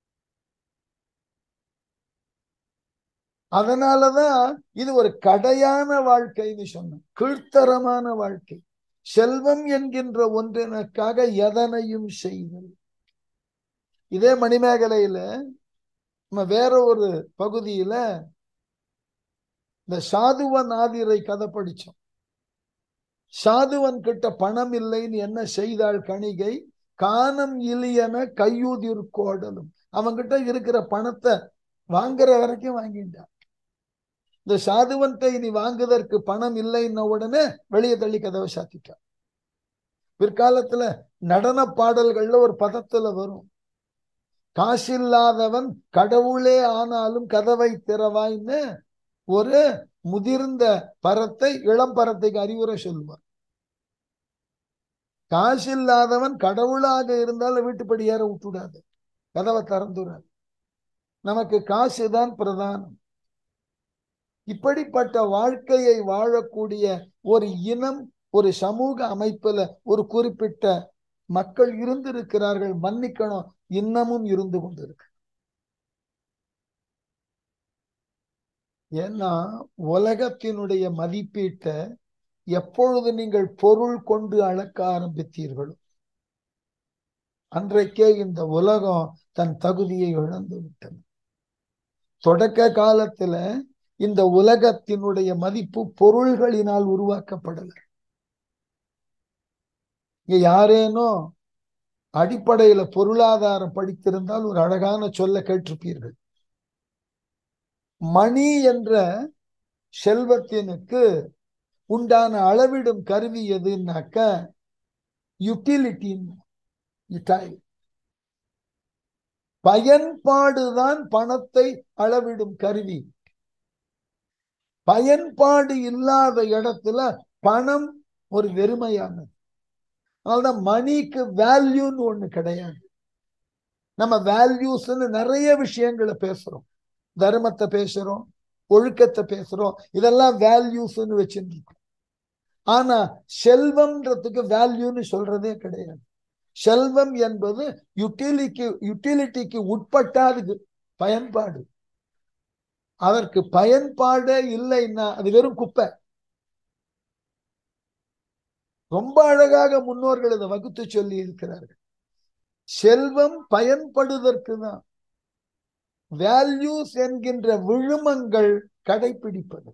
அதனாலதான் இது ஒரு கடையான வாழ்க்கைன்னு சொன்னோம் கீழ்த்தரமான வாழ்க்கை செல்வம் என்கின்ற ஒன்றினக்காக எதனையும் செய்தல் இதே மணிமேகலையில நம்ம வேற ஒரு பகுதியில இந்த சாதுவன் ஆதிரை கதை படிச்சோம் சாதுவன் கிட்ட பணம் இல்லைன்னு என்ன செய்தாள் கணிகை காணம் இலியன கையூதிர் கோடலும் அவன்கிட்ட இருக்கிற பணத்தை வாங்குற வரைக்கும் வாங்கிட்டான் இந்த சாதுவன்ட்ட இனி வாங்குவதற்கு பணம் இல்லைன்ன உடனே வெளியே தள்ளி கதவை சாத்திட்டான் பிற்காலத்துல நடன பாடல்கள்ல ஒரு பதத்துல வரும் காசில்லாதவன் கடவுளே ஆனாலும் கதவை திறவாய்ன்னு ஒரு முதிர்ந்த பரத்தை இளம் பரத்தைக்கு அறிவுரை சொல்லுவார் காசில்லாதவன் கடவுளாக இருந்தாலும் வீட்டுப்படி ஏற விட்டுடாது கதவை திறந்துடாது நமக்கு காசுதான் பிரதானம் இப்படிப்பட்ட வாழ்க்கையை வாழக்கூடிய ஒரு இனம் ஒரு சமூக அமைப்புல ஒரு குறிப்பிட்ட மக்கள் இருந்திருக்கிறார்கள் மன்னிக்கணும் இன்னமும் இருந்து கொண்டிருக்கு ஏன்னா உலகத்தினுடைய மதிப்பீட்டை எப்பொழுது நீங்கள் பொருள் கொண்டு அளக்க ஆரம்பித்தீர்களோ அன்றைக்கே இந்த உலகம் தன் தகுதியை இழந்து விட்டது தொடக்க காலத்துல இந்த உலகத்தினுடைய மதிப்பு பொருள்களினால் உருவாக்கப்படல இங்க யாரேனோ அடிப்படையில பொருளாதாரம் படித்திருந்தால் ஒரு அழகான சொல்ல கேட்டிருப்பீர்கள் மணி என்ற செல்வத்தினுக்கு உண்டான அளவிடும் கருவி எதுனாக்க யுட்டிலிட்டின் பயன்பாடுதான் பணத்தை அளவிடும் கருவி பயன்பாடு இல்லாத இடத்துல பணம் ஒரு வெறுமையானது அதனால்தான் மணிக்கு வேல்யூன்னு ஒண்ணு கிடையாது நம்ம வேல்யூஸ்ன்னு நிறைய விஷயங்களை பேசுறோம் தர்மத்தை பேசுறோம் ஒழுக்கத்தை பேசுறோம் இதெல்லாம் வேல்யூஸ்ன்னு வச்சுட்டு இருக்கோம் ஆனா செல்வம்ன்றதுக்கு வேல்யூன்னு சொல்றதே கிடையாது செல்வம் என்பது யுட்டிலிக்கு யுட்டிலிட்டிக்கு உட்பட்டாதுக்கு பயன்பாடு அதற்கு பயன்பாடே இல்லைன்னா அது வெறும் குப்பை ரொம்ப அழகாக முன்னோர்கள் இதை வகுத்து சொல்லி இருக்கிறார்கள் செல்வம் பயன்படுவதற்கு தான் வேல்யூஸ் என்கின்ற விழுமங்கள் கடைபிடிப்பது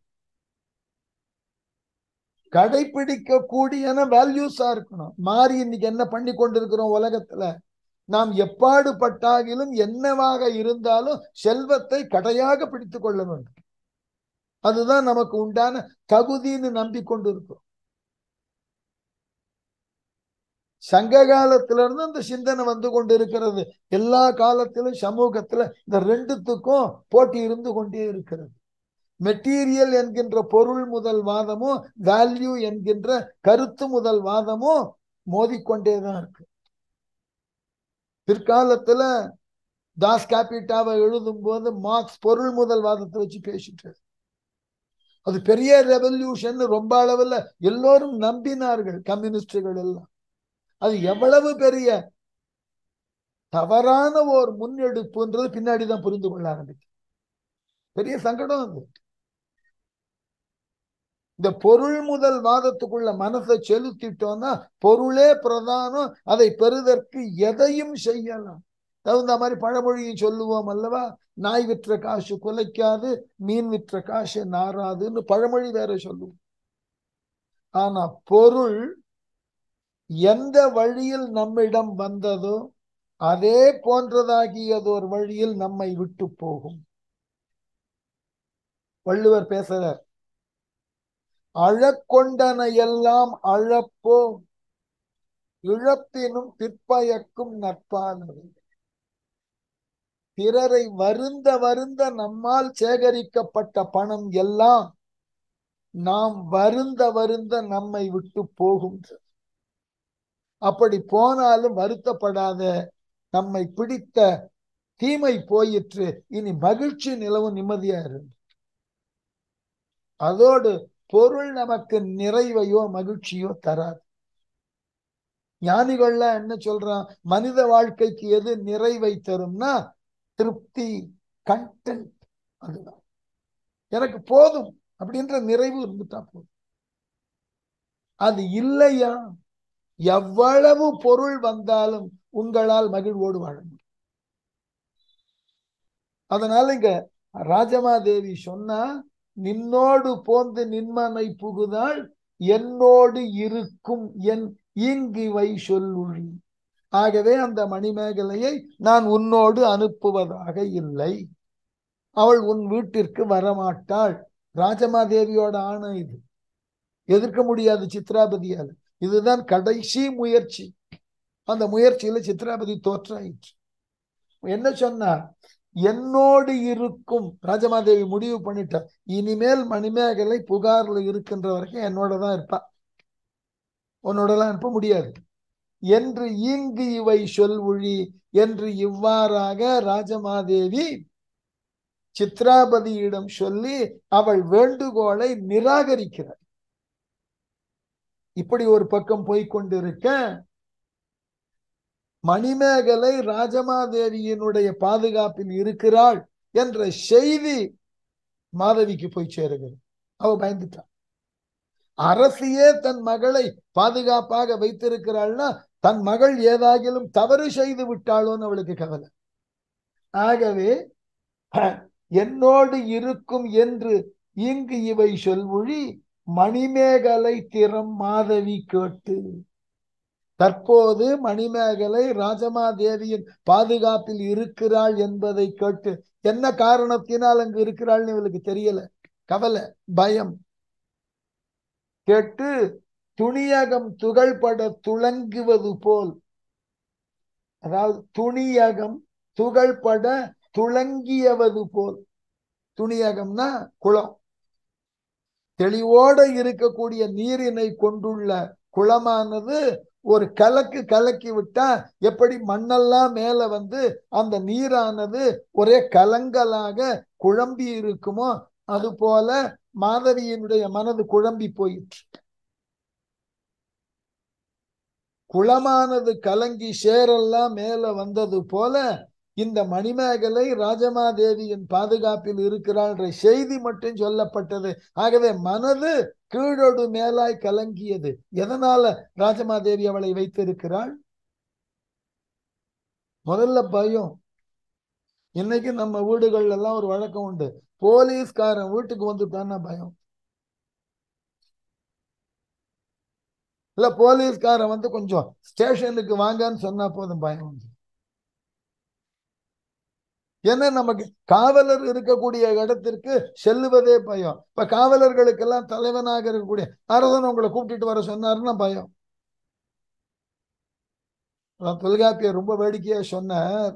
கடைபிடிக்க கூடியன வேல்யூஸா இருக்கணும் மாறி இன்னைக்கு என்ன பண்ணி கொண்டிருக்கிறோம் உலகத்துல நாம் எப்பாடு பட்டாகிலும் என்னவாக இருந்தாலும் செல்வத்தை கடையாக பிடித்துக் கொள்ள வேண்டும் அதுதான் நமக்கு உண்டான தகுதின்னு நம்பிக்கொண்டு இருக்கிறோம் சங்க காலத்துல இருந்து அந்த சிந்தனை வந்து கொண்டு இருக்கிறது எல்லா காலத்திலும் சமூகத்துல இந்த ரெண்டுத்துக்கும் போட்டி இருந்து கொண்டே இருக்கிறது மெட்டீரியல் என்கின்ற பொருள் முதல் வாதமும் வேல்யூ என்கின்ற கருத்து முதல் வாதமும் மோதிக்கொண்டேதான் இருக்கு பிற்காலத்துல தாஸ் கேபிட்டாவை எழுதும் போது மார்க்ஸ் பொருள் முதல் வாதத்தை வச்சு பேசிட்டு அது பெரிய ரெவல்யூஷன் ரொம்ப அளவுல எல்லோரும் நம்பினார்கள் கம்யூனிஸ்டுகள் எல்லாம் அது எவ்வளவு பெரிய தவறான ஒரு முன்னெடுப்புன்றது பின்னாடிதான் புரிந்து கொள்ள ஆரம்பிச்சு பெரிய சங்கடம் அது இந்த பொருள் முதல் வாதத்துக்குள்ள மனசை செலுத்திட்டோம்னா பொருளே பிரதானம் அதை பெறுதற்கு எதையும் செய்யலாம் தகுந்த மாதிரி பழமொழியும் சொல்லுவோம் அல்லவா நாய் விற்ற காசு குலைக்காது மீன் விற்ற காசு நாராதுன்னு பழமொழி வேற சொல்லுவோம் ஆனா பொருள் எந்த வழியில் நம்மிடம் வந்ததோ அதே போன்றதாகியதோர் வழியில் நம்மை விட்டு போகும் வள்ளுவர் பேசுறார் அழக்கொண்டன எல்லாம் அழப்போம் இழப்பினும் பிற்பயக்கும் நட்பானது பிறரை வருந்த வருந்த நம்மால் சேகரிக்கப்பட்ட பணம் எல்லாம் நாம் வருந்த வருந்த நம்மை விட்டு போகின்றது அப்படி போனாலும் வருத்தப்படாத நம்மை பிடித்த தீமை போயிற்று இனி மகிழ்ச்சி நிலவும் நிம்மதியா இருந்து அதோடு பொருள் நமக்கு நிறைவையோ மகிழ்ச்சியோ தராது ஞானிகள்லாம் என்ன சொல்றான் மனித வாழ்க்கைக்கு எது நிறைவை தரும்னா திருப்தி கண்டென்ட் அதுதான் எனக்கு போதும் அப்படின்ற நிறைவு இருந்துட்டா போதும் அது இல்லையா எவ்வளவு பொருள் வந்தாலும் உங்களால் மகிழ்வோடு வாழ முடியும் அதனால இங்க ராஜமாதேவி சொன்னா நின்னோடு போந்து நின்மனை புகுதாள் என்னோடு இருக்கும் என் ஈங்கிவை சொல்லுழி ஆகவே அந்த மணிமேகலையை நான் உன்னோடு அனுப்புவதாக இல்லை அவள் உன் வீட்டிற்கு வரமாட்டாள் ராஜமாதேவியோட ஆணை இது எதிர்க்க முடியாது சித்ராபதியால் இதுதான் கடைசி முயற்சி அந்த முயற்சியில சித்ராபதி தோற்றாயிற்று என்ன சொன்னார் என்னோடு இருக்கும் ராஜமாதேவி முடிவு பண்ணிட்டார் இனிமேல் மணிமேகலை புகார்ல இருக்கின்ற வரைக்கும் என்னோட தான் இருப்பா உன்னோடலாம் அனுப்ப முடியாது என்று ஈங்கு இவை சொல்வொழி என்று இவ்வாறாக ராஜமாதேவி சித்ராபதியிடம் சொல்லி அவள் வேண்டுகோளை நிராகரிக்கிறார் இப்படி ஒரு பக்கம் போய்கொண்டிருக்க மணிமேகலை ராஜமாதேவியினுடைய பாதுகாப்பில் இருக்கிறாள் என்ற செய்தி மாதவிக்கு போய் சேருகிறது அவ பயந்துட்டான் அரசியே தன் மகளை பாதுகாப்பாக வைத்திருக்கிறாள்னா தன் மகள் ஏதாகிலும் தவறு செய்து விட்டாளோன்னு அவளுக்கு கவலை ஆகவே என்னோடு இருக்கும் என்று இங்கு இவை சொல்வொழி மணிமேகலை திறம் மாதவி கேட்டு தற்போது மணிமேகலை ராஜமாதேவியின் பாதுகாப்பில் இருக்கிறாள் என்பதை கேட்டு என்ன காரணத்தினால் அங்கு இருக்கிறாள்னு இவளுக்கு தெரியல கவலை பயம் கேட்டு துணியகம் துகள்பட துளங்குவது போல் அதாவது துணியகம் துகள்பட துளங்கியவது போல் துணியகம்னா குளம் தெளிவோட இருக்கக்கூடிய நீரினை கொண்டுள்ள குளமானது ஒரு கலக்கு கலக்கி விட்டா எப்படி மண்ணெல்லாம் மேல வந்து அந்த நீரானது ஒரே கலங்கலாக குழம்பி இருக்குமோ அது போல மாதவியினுடைய மனது குழம்பி போயிற்று குளமானது கலங்கி சேரெல்லாம் மேல வந்தது போல இந்த மணிமேகலை ராஜமாதேவியின் பாதுகாப்பில் இருக்கிறாள் செய்தி மட்டும் சொல்லப்பட்டது ஆகவே மனது கீழோடு மேலாய் கலங்கியது எதனால ராஜமாதேவி அவளை வைத்திருக்கிறாள் முதல்ல பயம் இன்னைக்கு நம்ம வீடுகள்ல எல்லாம் ஒரு வழக்கம் உண்டு போலீஸ்காரன் வீட்டுக்கு வந்துட்டான்னா பயம் இல்ல போலீஸ்காரன் வந்து கொஞ்சம் ஸ்டேஷனுக்கு வாங்கன்னு சொன்னா போதும் பயம் வந்து ஏன்னா நமக்கு காவலர் இருக்கக்கூடிய இடத்திற்கு செல்லுவதே பயம் இப்ப காவலர்களுக்கெல்லாம் தலைவனாக இருக்கக்கூடிய அரசன் உங்களை கூப்பிட்டுட்டு வர சொன்னாருன்னா பயம் தொல்காப்பியர் ரொம்ப வேடிக்கையா சொன்னார்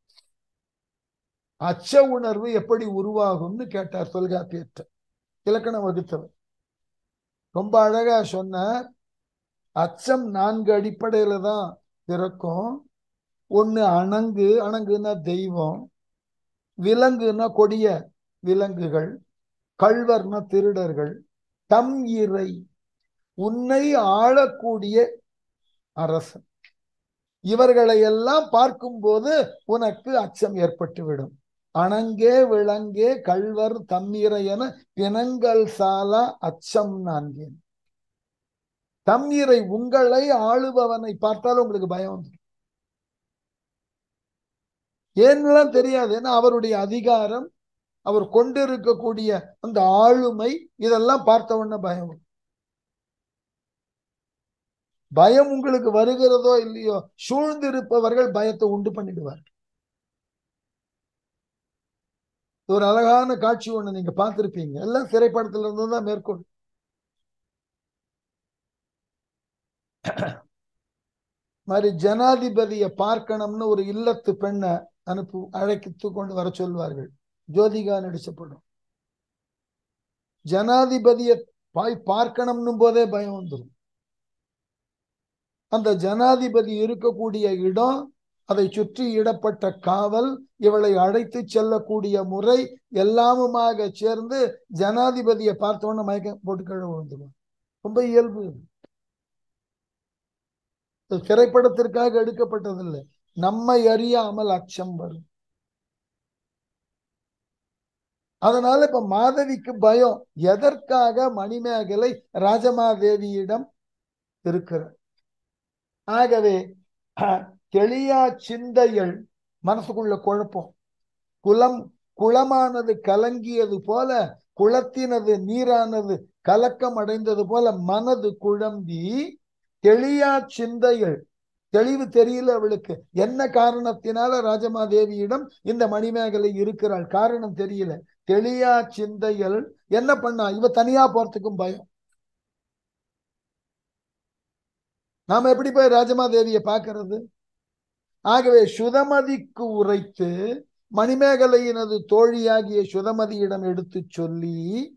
அச்ச உணர்வு எப்படி உருவாகும்னு கேட்டார் தொல்காப்பியற்ற இலக்கணம் வகுத்தவர் ரொம்ப அழகா சொன்னார் அச்சம் நான்கு அடிப்படையில தான் பிறக்கும் ஒண்ணு அணங்கு அணங்குன்னா தெய்வம் விலங்குன்னா கொடிய விலங்குகள் கள்வர்ண திருடர்கள் தம் இறை உன்னை ஆளக்கூடிய அரசன் இவர்களை எல்லாம் பார்க்கும்போது உனக்கு அச்சம் ஏற்பட்டுவிடும் அணங்கே விளங்கே கள்வர் தம்மிரை என பிணங்கள் சாலா அச்சம் நான்கேன் தம்மிரை உங்களை ஆளுபவனை பார்த்தால் உங்களுக்கு பயம் வந்து ஏன்னுலாம் தெரியாது ஏன்னா அவருடைய அதிகாரம் அவர் கொண்டிருக்கக்கூடிய அந்த ஆளுமை இதெல்லாம் பார்த்த உடனே பயம் பயம் உங்களுக்கு வருகிறதோ இல்லையோ சூழ்ந்திருப்பவர்கள் பயத்தை உண்டு பண்ணிடுவார் ஒரு அழகான காட்சி ஒண்ணு நீங்க பார்த்திருப்பீங்க எல்லாம் திரைப்படத்துல இருந்து தான் மேற்கொள் மாதிரி ஜனாதிபதியை பார்க்கணும்னு ஒரு இல்லத்து பெண்ணை அனுப்பு அழைத்து கொண்டு வர சொல்வார்கள் ஜோதிகா நடிச்சப்படும் ஜனாதிபதியை பாய் பார்க்கணும்னு போதே பயம் வந்துடும் அந்த ஜனாதிபதி இருக்கக்கூடிய இடம் அதை சுற்றி இடப்பட்ட காவல் இவளை அழைத்து செல்லக்கூடிய முறை எல்லாமுமாக சேர்ந்து ஜனாதிபதியை பார்த்தோன்னு மயக்கம் போட்டு கீழே விழுந்துடும் ரொம்ப இயல்பு திரைப்படத்திற்காக எடுக்கப்பட்டதில்லை நம்மை அறியாமல் அச்சம் வரும் அதனால இப்ப மாதவிக்கு பயம் எதற்காக மணிமேகலை ராஜமாதேவியிடம் இருக்கிறார் ஆகவே தெளியா சிந்தைகள் மனசுக்குள்ள குழப்பம் குளம் குளமானது கலங்கியது போல குளத்தினது நீரானது கலக்கம் அடைந்தது போல மனது குழம்பி தெளியா சிந்தைகள் தெளிவு தெரியல அவளுக்கு என்ன காரணத்தினால ராஜமாதேவியிடம் இந்த மணிமேகலை இருக்கிறாள் காரணம் தெரியல தெளியா சிந்தைகள் என்ன பண்ணா இவ தனியா போறதுக்கும் பயம் நாம எப்படி போய் ராஜமாதேவியை பார்க்கறது ஆகவே சுதமதிக்கு உரைத்து மணிமேகலையினது தோழியாகிய சுதமதியிடம் எடுத்து சொல்லி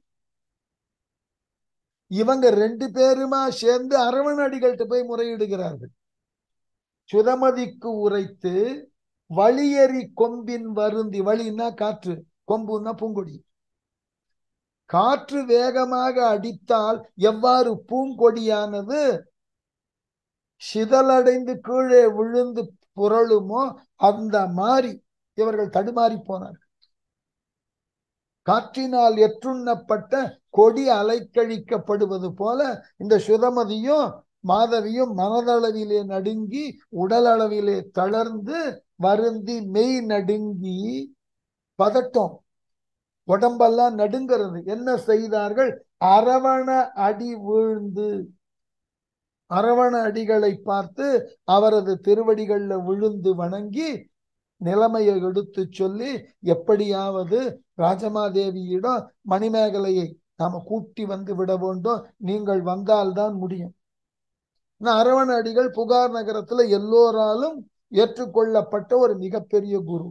இவங்க ரெண்டு பேருமா சேர்ந்து அரவணடிகள்கிட்ட போய் முறையிடுகிறார்கள் சுதமதிக்கு உரைத்து வழியறி கொம்பின் வருந்தி வழின்னா காற்று கொம்புன்னா பூங்கொடி காற்று வேகமாக அடித்தால் எவ்வாறு பூங்கொடியானது சிதலடைந்து கீழே விழுந்து புரளுமோ அந்த மாதிரி இவர்கள் தடுமாறி போனார்கள் காற்றினால் எற்றுண்ணப்பட்ட கொடி அலைக்கழிக்கப்படுவது போல இந்த சுதமதியும் மாதவியும் மனதளவிலே நடுங்கி உடல் அளவிலே தளர்ந்து வருந்தி மெய் நடுங்கி பதட்டம் உடம்பெல்லாம் நடுங்கிறது என்ன செய்தார்கள் அரவண அடி வீழ்ந்து அரவண அடிகளை பார்த்து அவரது திருவடிகள்ல விழுந்து வணங்கி நிலைமையை எடுத்து சொல்லி எப்படியாவது ராஜமாதேவியிடம் மணிமேகலையை நாம கூட்டி வந்து விட வேண்டும் நீங்கள் வந்தால்தான் முடியும் அரவண அடிகள் புகார் நகரத்துல எல்லோராலும் ஏற்றுக்கொள்ளப்பட்ட ஒரு மிகப்பெரிய குரு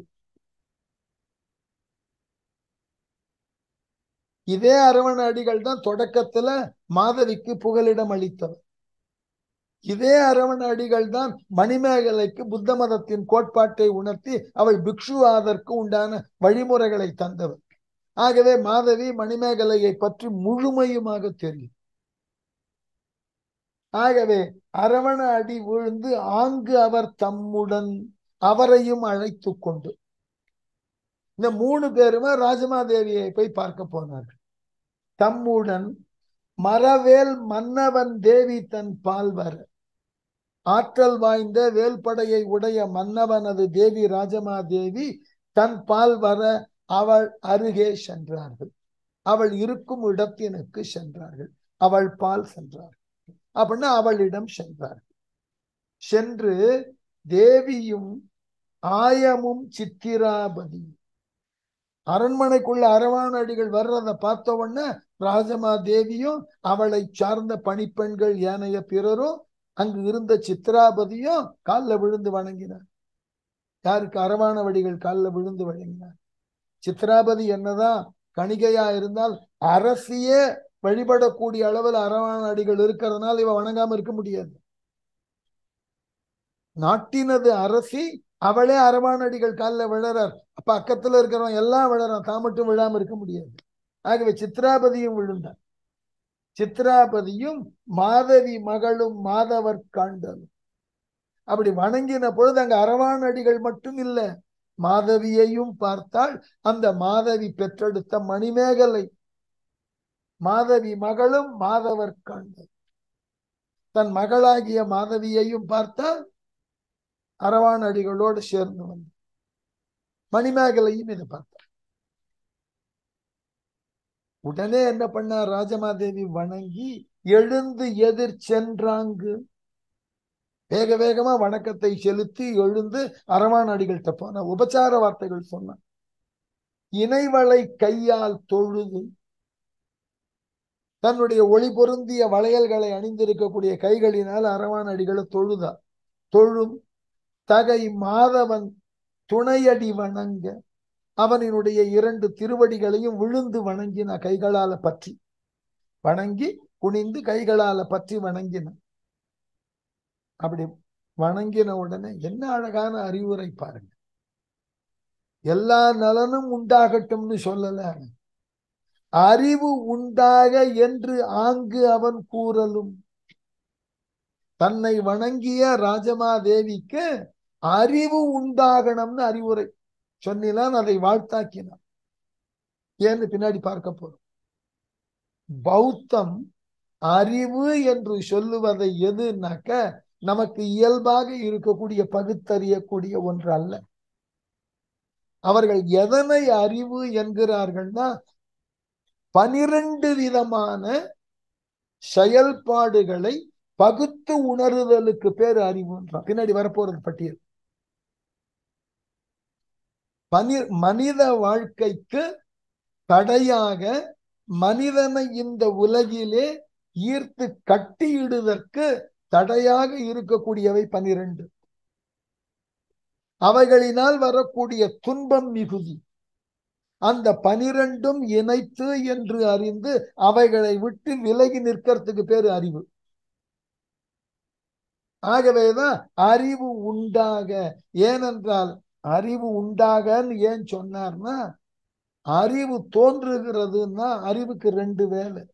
இதே அரவண அடிகள் தான் தொடக்கத்துல மாதவிக்கு புகலிடம் அளித்தவர் இதே அரவண அடிகள் தான் மணிமேகலைக்கு புத்த மதத்தின் கோட்பாட்டை உணர்த்தி அவள் பிக்ஷு ஆதற்கு உண்டான வழிமுறைகளை தந்தவர் ஆகவே மாதவி மணிமேகலையை பற்றி முழுமையுமாக தெரியும் ஆகவே அரவண அடி விழுந்து ஆங்கு அவர் தம்முடன் அவரையும் அழைத்து கொண்டு இந்த மூணு பேருமே ராஜமாதேவியை போய் பார்க்க போனார்கள் தம்முடன் மரவேல் மன்னவன் தேவி தன் பால் வர ஆற்றல் வாய்ந்த வேல்படையை உடைய மன்னவனது தேவி ராஜமாதேவி தன் பால் வர அவள் அருகே சென்றார்கள் அவள் இருக்கும் இடத்தினுக்கு சென்றார்கள் அவள் பால் சென்றார்கள் அப்படின்னா அவளிடம் சென்றார்கள் சென்று தேவியும் ஆயமும் சித்திராபதி அரண்மனைக்குள்ள அரவான அடிகள் வர்றத பார்த்த உடனே ராஜமா தேவியும் அவளை சார்ந்த பணிப்பெண்கள் ஏனைய பிறரும் அங்கு இருந்த சித்ராபதியும் காலில் விழுந்து வணங்கினார் யாருக்கு அரவாணவடிகள் காலில் விழுந்து வணங்கினார் சித்ராபதி என்னதான் கணிகையா இருந்தால் அரசியே வழிபடக்கூடிய அளவில் அரவாண அடிகள் இருக்கிறதுனால இவ வணங்காம இருக்க முடியாது நாட்டினது அரசி அவளே அரவாண அடிகள் காலில் விழறார் அப்ப அக்கத்துல இருக்கிறவன் எல்லாம் விழறான் தான் மட்டும் விழாம இருக்க முடியாது ஆகவே சித்ராபதியும் விழுந்தார் சித்ராபதியும் மாதவி மகளும் மாதவர் காண்டலும் அப்படி வணங்கின பொழுது அங்க அரவானடிகள் மட்டும் இல்ல மாதவியையும் பார்த்தால் அந்த மாதவி பெற்றெடுத்த மணிமேகலை மாதவி மகளும் மாதவர் காண்டல் தன் மகளாகிய மாதவியையும் பார்த்தால் அரவானடிகளோடு சேர்ந்து வந்து மணிமேகலையும் இதை பார்த்தார் உடனே என்ன பண்ணார் ராஜமாதேவி வணங்கி எழுந்து எதிர் சென்றாங்கு வேக வேகமா வணக்கத்தை செலுத்தி எழுந்து அரவானடிகள்கிட்ட போன உபச்சார வார்த்தைகள் சொன்ன இணைவளை கையால் தொழுது தன்னுடைய ஒளி பொருந்திய வளையல்களை அணிந்திருக்கக்கூடிய கைகளினால் அரவானடிகளை தொழுதா தொழும் தகை மாதவன் துணையடி வணங்க அவனினுடைய இரண்டு திருவடிகளையும் விழுந்து வணங்கின கைகளால பற்றி வணங்கி குனிந்து கைகளால பற்றி வணங்கின அப்படி வணங்கின உடனே என்ன அழகான அறிவுரை பாருங்க எல்லா நலனும் உண்டாகட்டும்னு சொல்லல அறிவு உண்டாக என்று ஆங்கு அவன் கூறலும் தன்னை வணங்கிய ராஜமாதேவிக்கு அறிவு உண்டாகணும்னு அறிவுரை சொன்னிலான் அதை வாழ்த்தாக்கினான் ஏன்னு பின்னாடி பார்க்க போறோம் பௌத்தம் அறிவு என்று சொல்லுவதை எதுனாக்க நமக்கு இயல்பாக இருக்கக்கூடிய பகுத்தறியக்கூடிய ஒன்று அல்ல அவர்கள் எதனை அறிவு என்கிறார்கள்னா பனிரெண்டு விதமான செயல்பாடுகளை பகுத்து உணருதலுக்கு பேர் அறிவுன்றான் பின்னாடி வரப்போறது பட்டியல் பனி மனித வாழ்க்கைக்கு தடையாக மனிதனை இந்த உலகிலே ஈர்த்து கட்டியிடுவதற்கு தடையாக இருக்கக்கூடியவை பனிரெண்டு அவைகளினால் வரக்கூடிய துன்பம் மிகுதி அந்த பனிரெண்டும் இணைத்து என்று அறிந்து அவைகளை விட்டு விலகி நிற்கிறதுக்கு பேரு அறிவு ஆகவேதான் அறிவு உண்டாக ஏனென்றால் அறிவு உண்டாகன்னு ஏன் சொன்னார்னா அறிவு தோன்றுகிறதுன்னா அறிவுக்கு ரெண்டு வேலை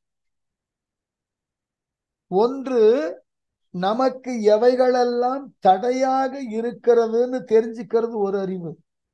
ஒன்று நமக்கு எவைகளெல்லாம் தடையாக இருக்கிறதுன்னு தெரிஞ்சுக்கிறது ஒரு அறிவு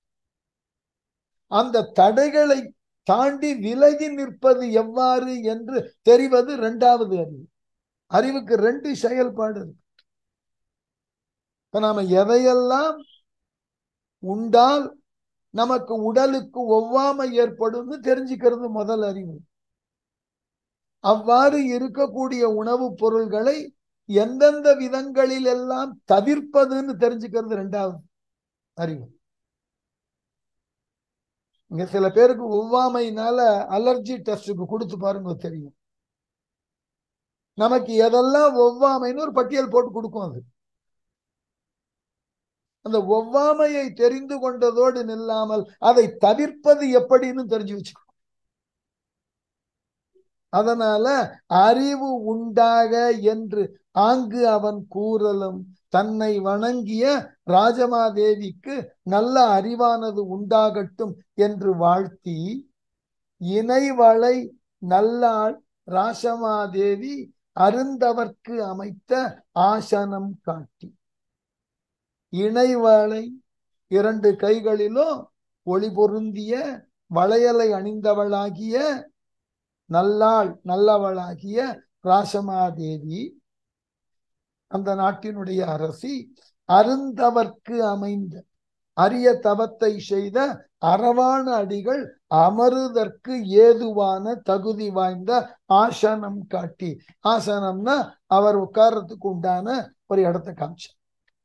அந்த தடைகளை தாண்டி விலகி நிற்பது எவ்வாறு என்று தெரிவது இரண்டாவது அறிவு அறிவுக்கு ரெண்டு செயல்பாடு இருக்கு இப்ப நாம எதையெல்லாம் உண்டால் நமக்கு உடலுக்கு ஒவ்வாமை ஏற்படும்னு தெரிஞ்சுக்கிறது முதல் அறிவு அவ்வாறு இருக்கக்கூடிய உணவுப் பொருள்களை எந்தெந்த விதங்களில் எல்லாம் தவிர்ப்பதுன்னு தெரிஞ்சுக்கிறது ரெண்டாவது அறிவு இங்க சில பேருக்கு ஒவ்வாமைனால அலர்ஜி டெஸ்டுக்கு கொடுத்து பாருங்க தெரியும் நமக்கு எதெல்லாம் ஒவ்வாமைன்னு ஒரு பட்டியல் போட்டு கொடுக்கும் அது அந்த ஒவ்வாமையை தெரிந்து கொண்டதோடு நில்லாமல் அதை தவிர்ப்பது எப்படின்னு தெரிஞ்சு வச்சுக்கணும் அதனால அறிவு உண்டாக என்று ஆங்கு அவன் கூறலும் தன்னை வணங்கிய ராஜமாதேவிக்கு நல்ல அறிவானது உண்டாகட்டும் என்று வாழ்த்தி இணைவளை நல்லாள் ராசமாதேவி அருந்தவர்க்கு அமைத்த ஆசனம் காட்டி இணைவளை இரண்டு கைகளிலும் ஒளி பொருந்திய வளையலை அணிந்தவளாகிய நல்லாள் நல்லவளாகிய ராசமாதேவி அந்த நாட்டினுடைய அரசி அருந்தவர்க்கு அமைந்த அரிய தவத்தை செய்த அறவான அடிகள் அமருதற்கு ஏதுவான தகுதி வாய்ந்த ஆசனம் காட்டி ஆசனம்னா அவர் உட்கார்றதுக்கு உண்டான ஒரு இடத்த காமிச்சார்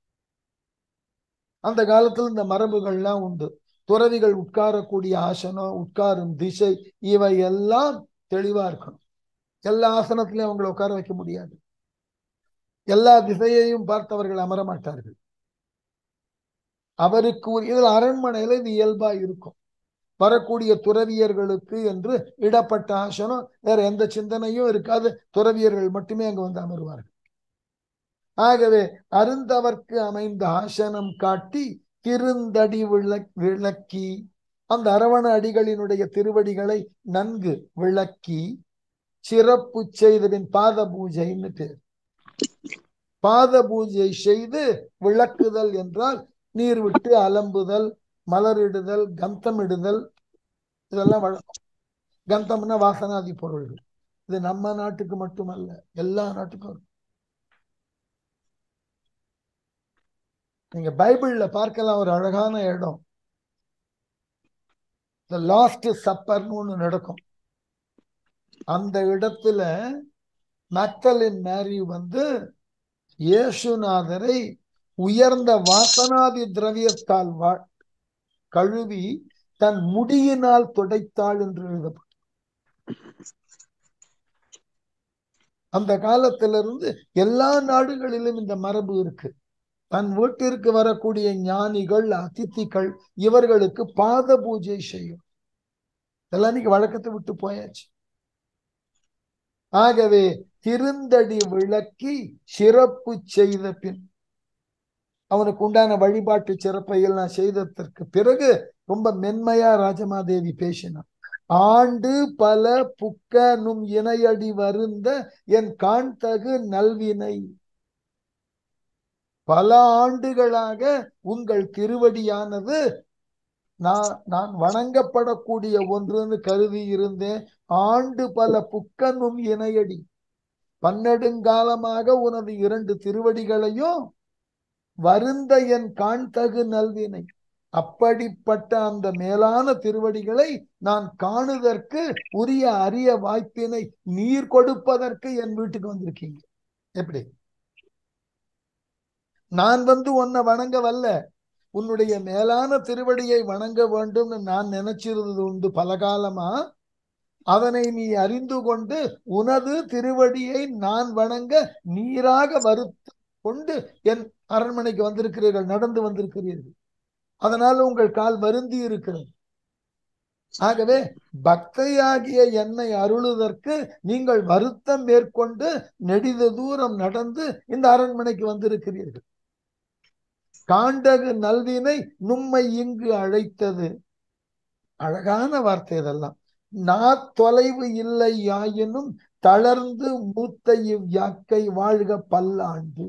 அந்த காலத்துல இந்த மரபுகள்லாம் உண்டு துறவிகள் உட்காரக்கூடிய ஆசனம் உட்காரும் திசை இவை எல்லாம் தெளிவா இருக்கணும் எல்லா ஆசனத்திலையும் அவங்களை உட்கார வைக்க முடியாது எல்லா திசையையும் பார்த்தவர்கள் அமர மாட்டார்கள் அவருக்கு இதில் அரண்மனையில இது இயல்பா இருக்கும் வரக்கூடிய துறவியர்களுக்கு என்று இடப்பட்ட ஆசனம் வேற எந்த சிந்தனையும் இருக்காது துறவியர்கள் மட்டுமே அங்கு வந்து அமருவார்கள் ஆகவே அருந்தவர்க்கு அமைந்த ஆசனம் காட்டி திருந்தடி விளக் விளக்கி அந்த அரவண அடிகளினுடைய திருவடிகளை நன்கு விளக்கி சிறப்பு செய்தபின் பாத பூஜைன்னு பேர் பாத பூஜை செய்து விளக்குதல் என்றால் நீர் விட்டு அலம்புதல் மலரிடுதல் கந்தமிடுதல் இதெல்லாம் வழக்கம் கந்தம்னா வாசனாதி பொருள்கள் இது நம்ம நாட்டுக்கு மட்டுமல்ல எல்லா நாட்டுக்கும் இருக்கு. நீங்க பைபிள்ல பார்க்கலாம் ஒரு அழகான இடம் த லாஸ்ட் சப்பர்னு ஒண்ணு நடக்கும் அந்த இடத்துல மக்தலின் மேரி வந்து இயேசுநாதரை உயர்ந்த வாசனாதி திரவியத்தால் வா கழுவி தன் முடியினால் துடைத்தாள் என்று எழுதப்படும் அந்த காலத்திலிருந்து எல்லா நாடுகளிலும் இந்த மரபு இருக்கு தன் வீட்டிற்கு வரக்கூடிய ஞானிகள் அதித்திகள் இவர்களுக்கு பாத பூஜை செய்யும் இதெல்லாம் இன்னைக்கு வழக்கத்தை விட்டு போயாச்சு ஆகவே திருந்தடி விளக்கி சிறப்பு செய்த பின் அவனுக்கு உண்டான வழிபாட்டு சிறப்பை எல்லாம் செய்ததற்கு பிறகு ரொம்ப மென்மையா ராஜமாதேவி பேசினான் ஆண்டு பல புக்க நும் இணையடி வருந்த என் காண்தகு நல்வினை பல ஆண்டுகளாக உங்கள் திருவடியானது நான் நான் வணங்கப்படக்கூடிய ஒன்றுன்னு கருதி இருந்தேன் ஆண்டு பல புக்கனும் இணையடி பன்னெடுங்காலமாக உனது இரண்டு திருவடிகளையும் வருந்த என் காண்தகு நல்வினை அப்படிப்பட்ட அந்த மேலான திருவடிகளை நான் காணுதற்கு உரிய அரிய வாய்ப்பினை நீர் கொடுப்பதற்கு என் வீட்டுக்கு வந்திருக்கீங்க எப்படி நான் வந்து உன்னை வணங்க வல்ல உன்னுடைய மேலான திருவடியை வணங்க வேண்டும்னு நான் நினைச்சிருந்தது உண்டு பல காலமா அதனை நீ அறிந்து கொண்டு உனது திருவடியை நான் வணங்க நீராக வருத்த கொண்டு என் அரண்மனைக்கு வந்திருக்கிறீர்கள் நடந்து வந்திருக்கிறீர்கள் அதனால உங்கள் கால் வருந்தி இருக்கிறது ஆகவே பக்தையாகிய என்னை அருளுதற்கு நீங்கள் வருத்தம் மேற்கொண்டு நெடித தூரம் நடந்து இந்த அரண்மனைக்கு வந்திருக்கிறீர்கள் காண்டகு நல்வினை நும்மை இங்கு அழைத்தது அழகான வார்த்தை இதெல்லாம் நா தொலைவு இல்லை யாயினும் தளர்ந்து மூத்த இவ்யாக்கை வாழ்க பல்லாண்டு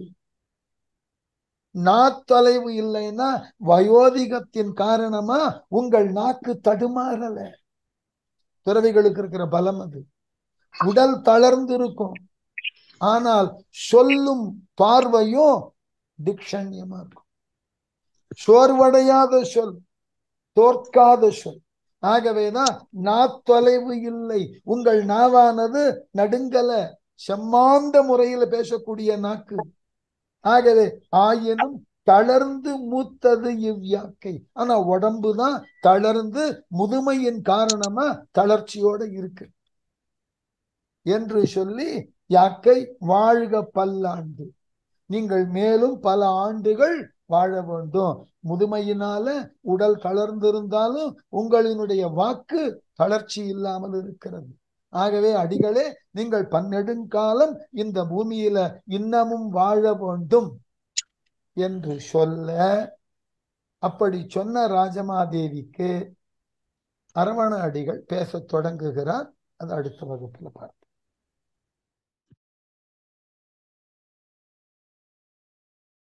நாத்தொலைவு இல்லைன்னா வயோதிகத்தின் காரணமா உங்கள் நாக்கு தடுமாறல துறவிகளுக்கு இருக்கிற பலம் அது உடல் தளர்ந்து இருக்கும் ஆனால் சொல்லும் பார்வையும் டிக்ஷன்யமா இருக்கும் சோர்வடையாத சொல் தோற்காத சொல் ஆகவேதான் நாத்தொலைவு இல்லை உங்கள் நாவானது நடுங்கல செம்மாந்த முறையில பேசக்கூடிய நாக்கு ஆகவே ஆயினும் தளர்ந்து மூத்தது இவ்யாக்கை ஆனா உடம்பு தான் தளர்ந்து முதுமையின் காரணமா தளர்ச்சியோட இருக்கு என்று சொல்லி யாக்கை வாழ்க பல்லாண்டு நீங்கள் மேலும் பல ஆண்டுகள் வாழ வேண்டும் முதுமையினால உடல் தளர்ந்திருந்தாலும் உங்களினுடைய வாக்கு தளர்ச்சி இல்லாமல் இருக்கிறது ஆகவே அடிகளே நீங்கள் பன்னெடுங்காலம் இந்த பூமியில இன்னமும் வாழ வேண்டும் என்று சொல்ல அப்படி சொன்ன ராஜமாதேவிக்கு அரவண அடிகள் பேசத் தொடங்குகிறார் அது அடுத்த வகுப்புல பார்ப்போம்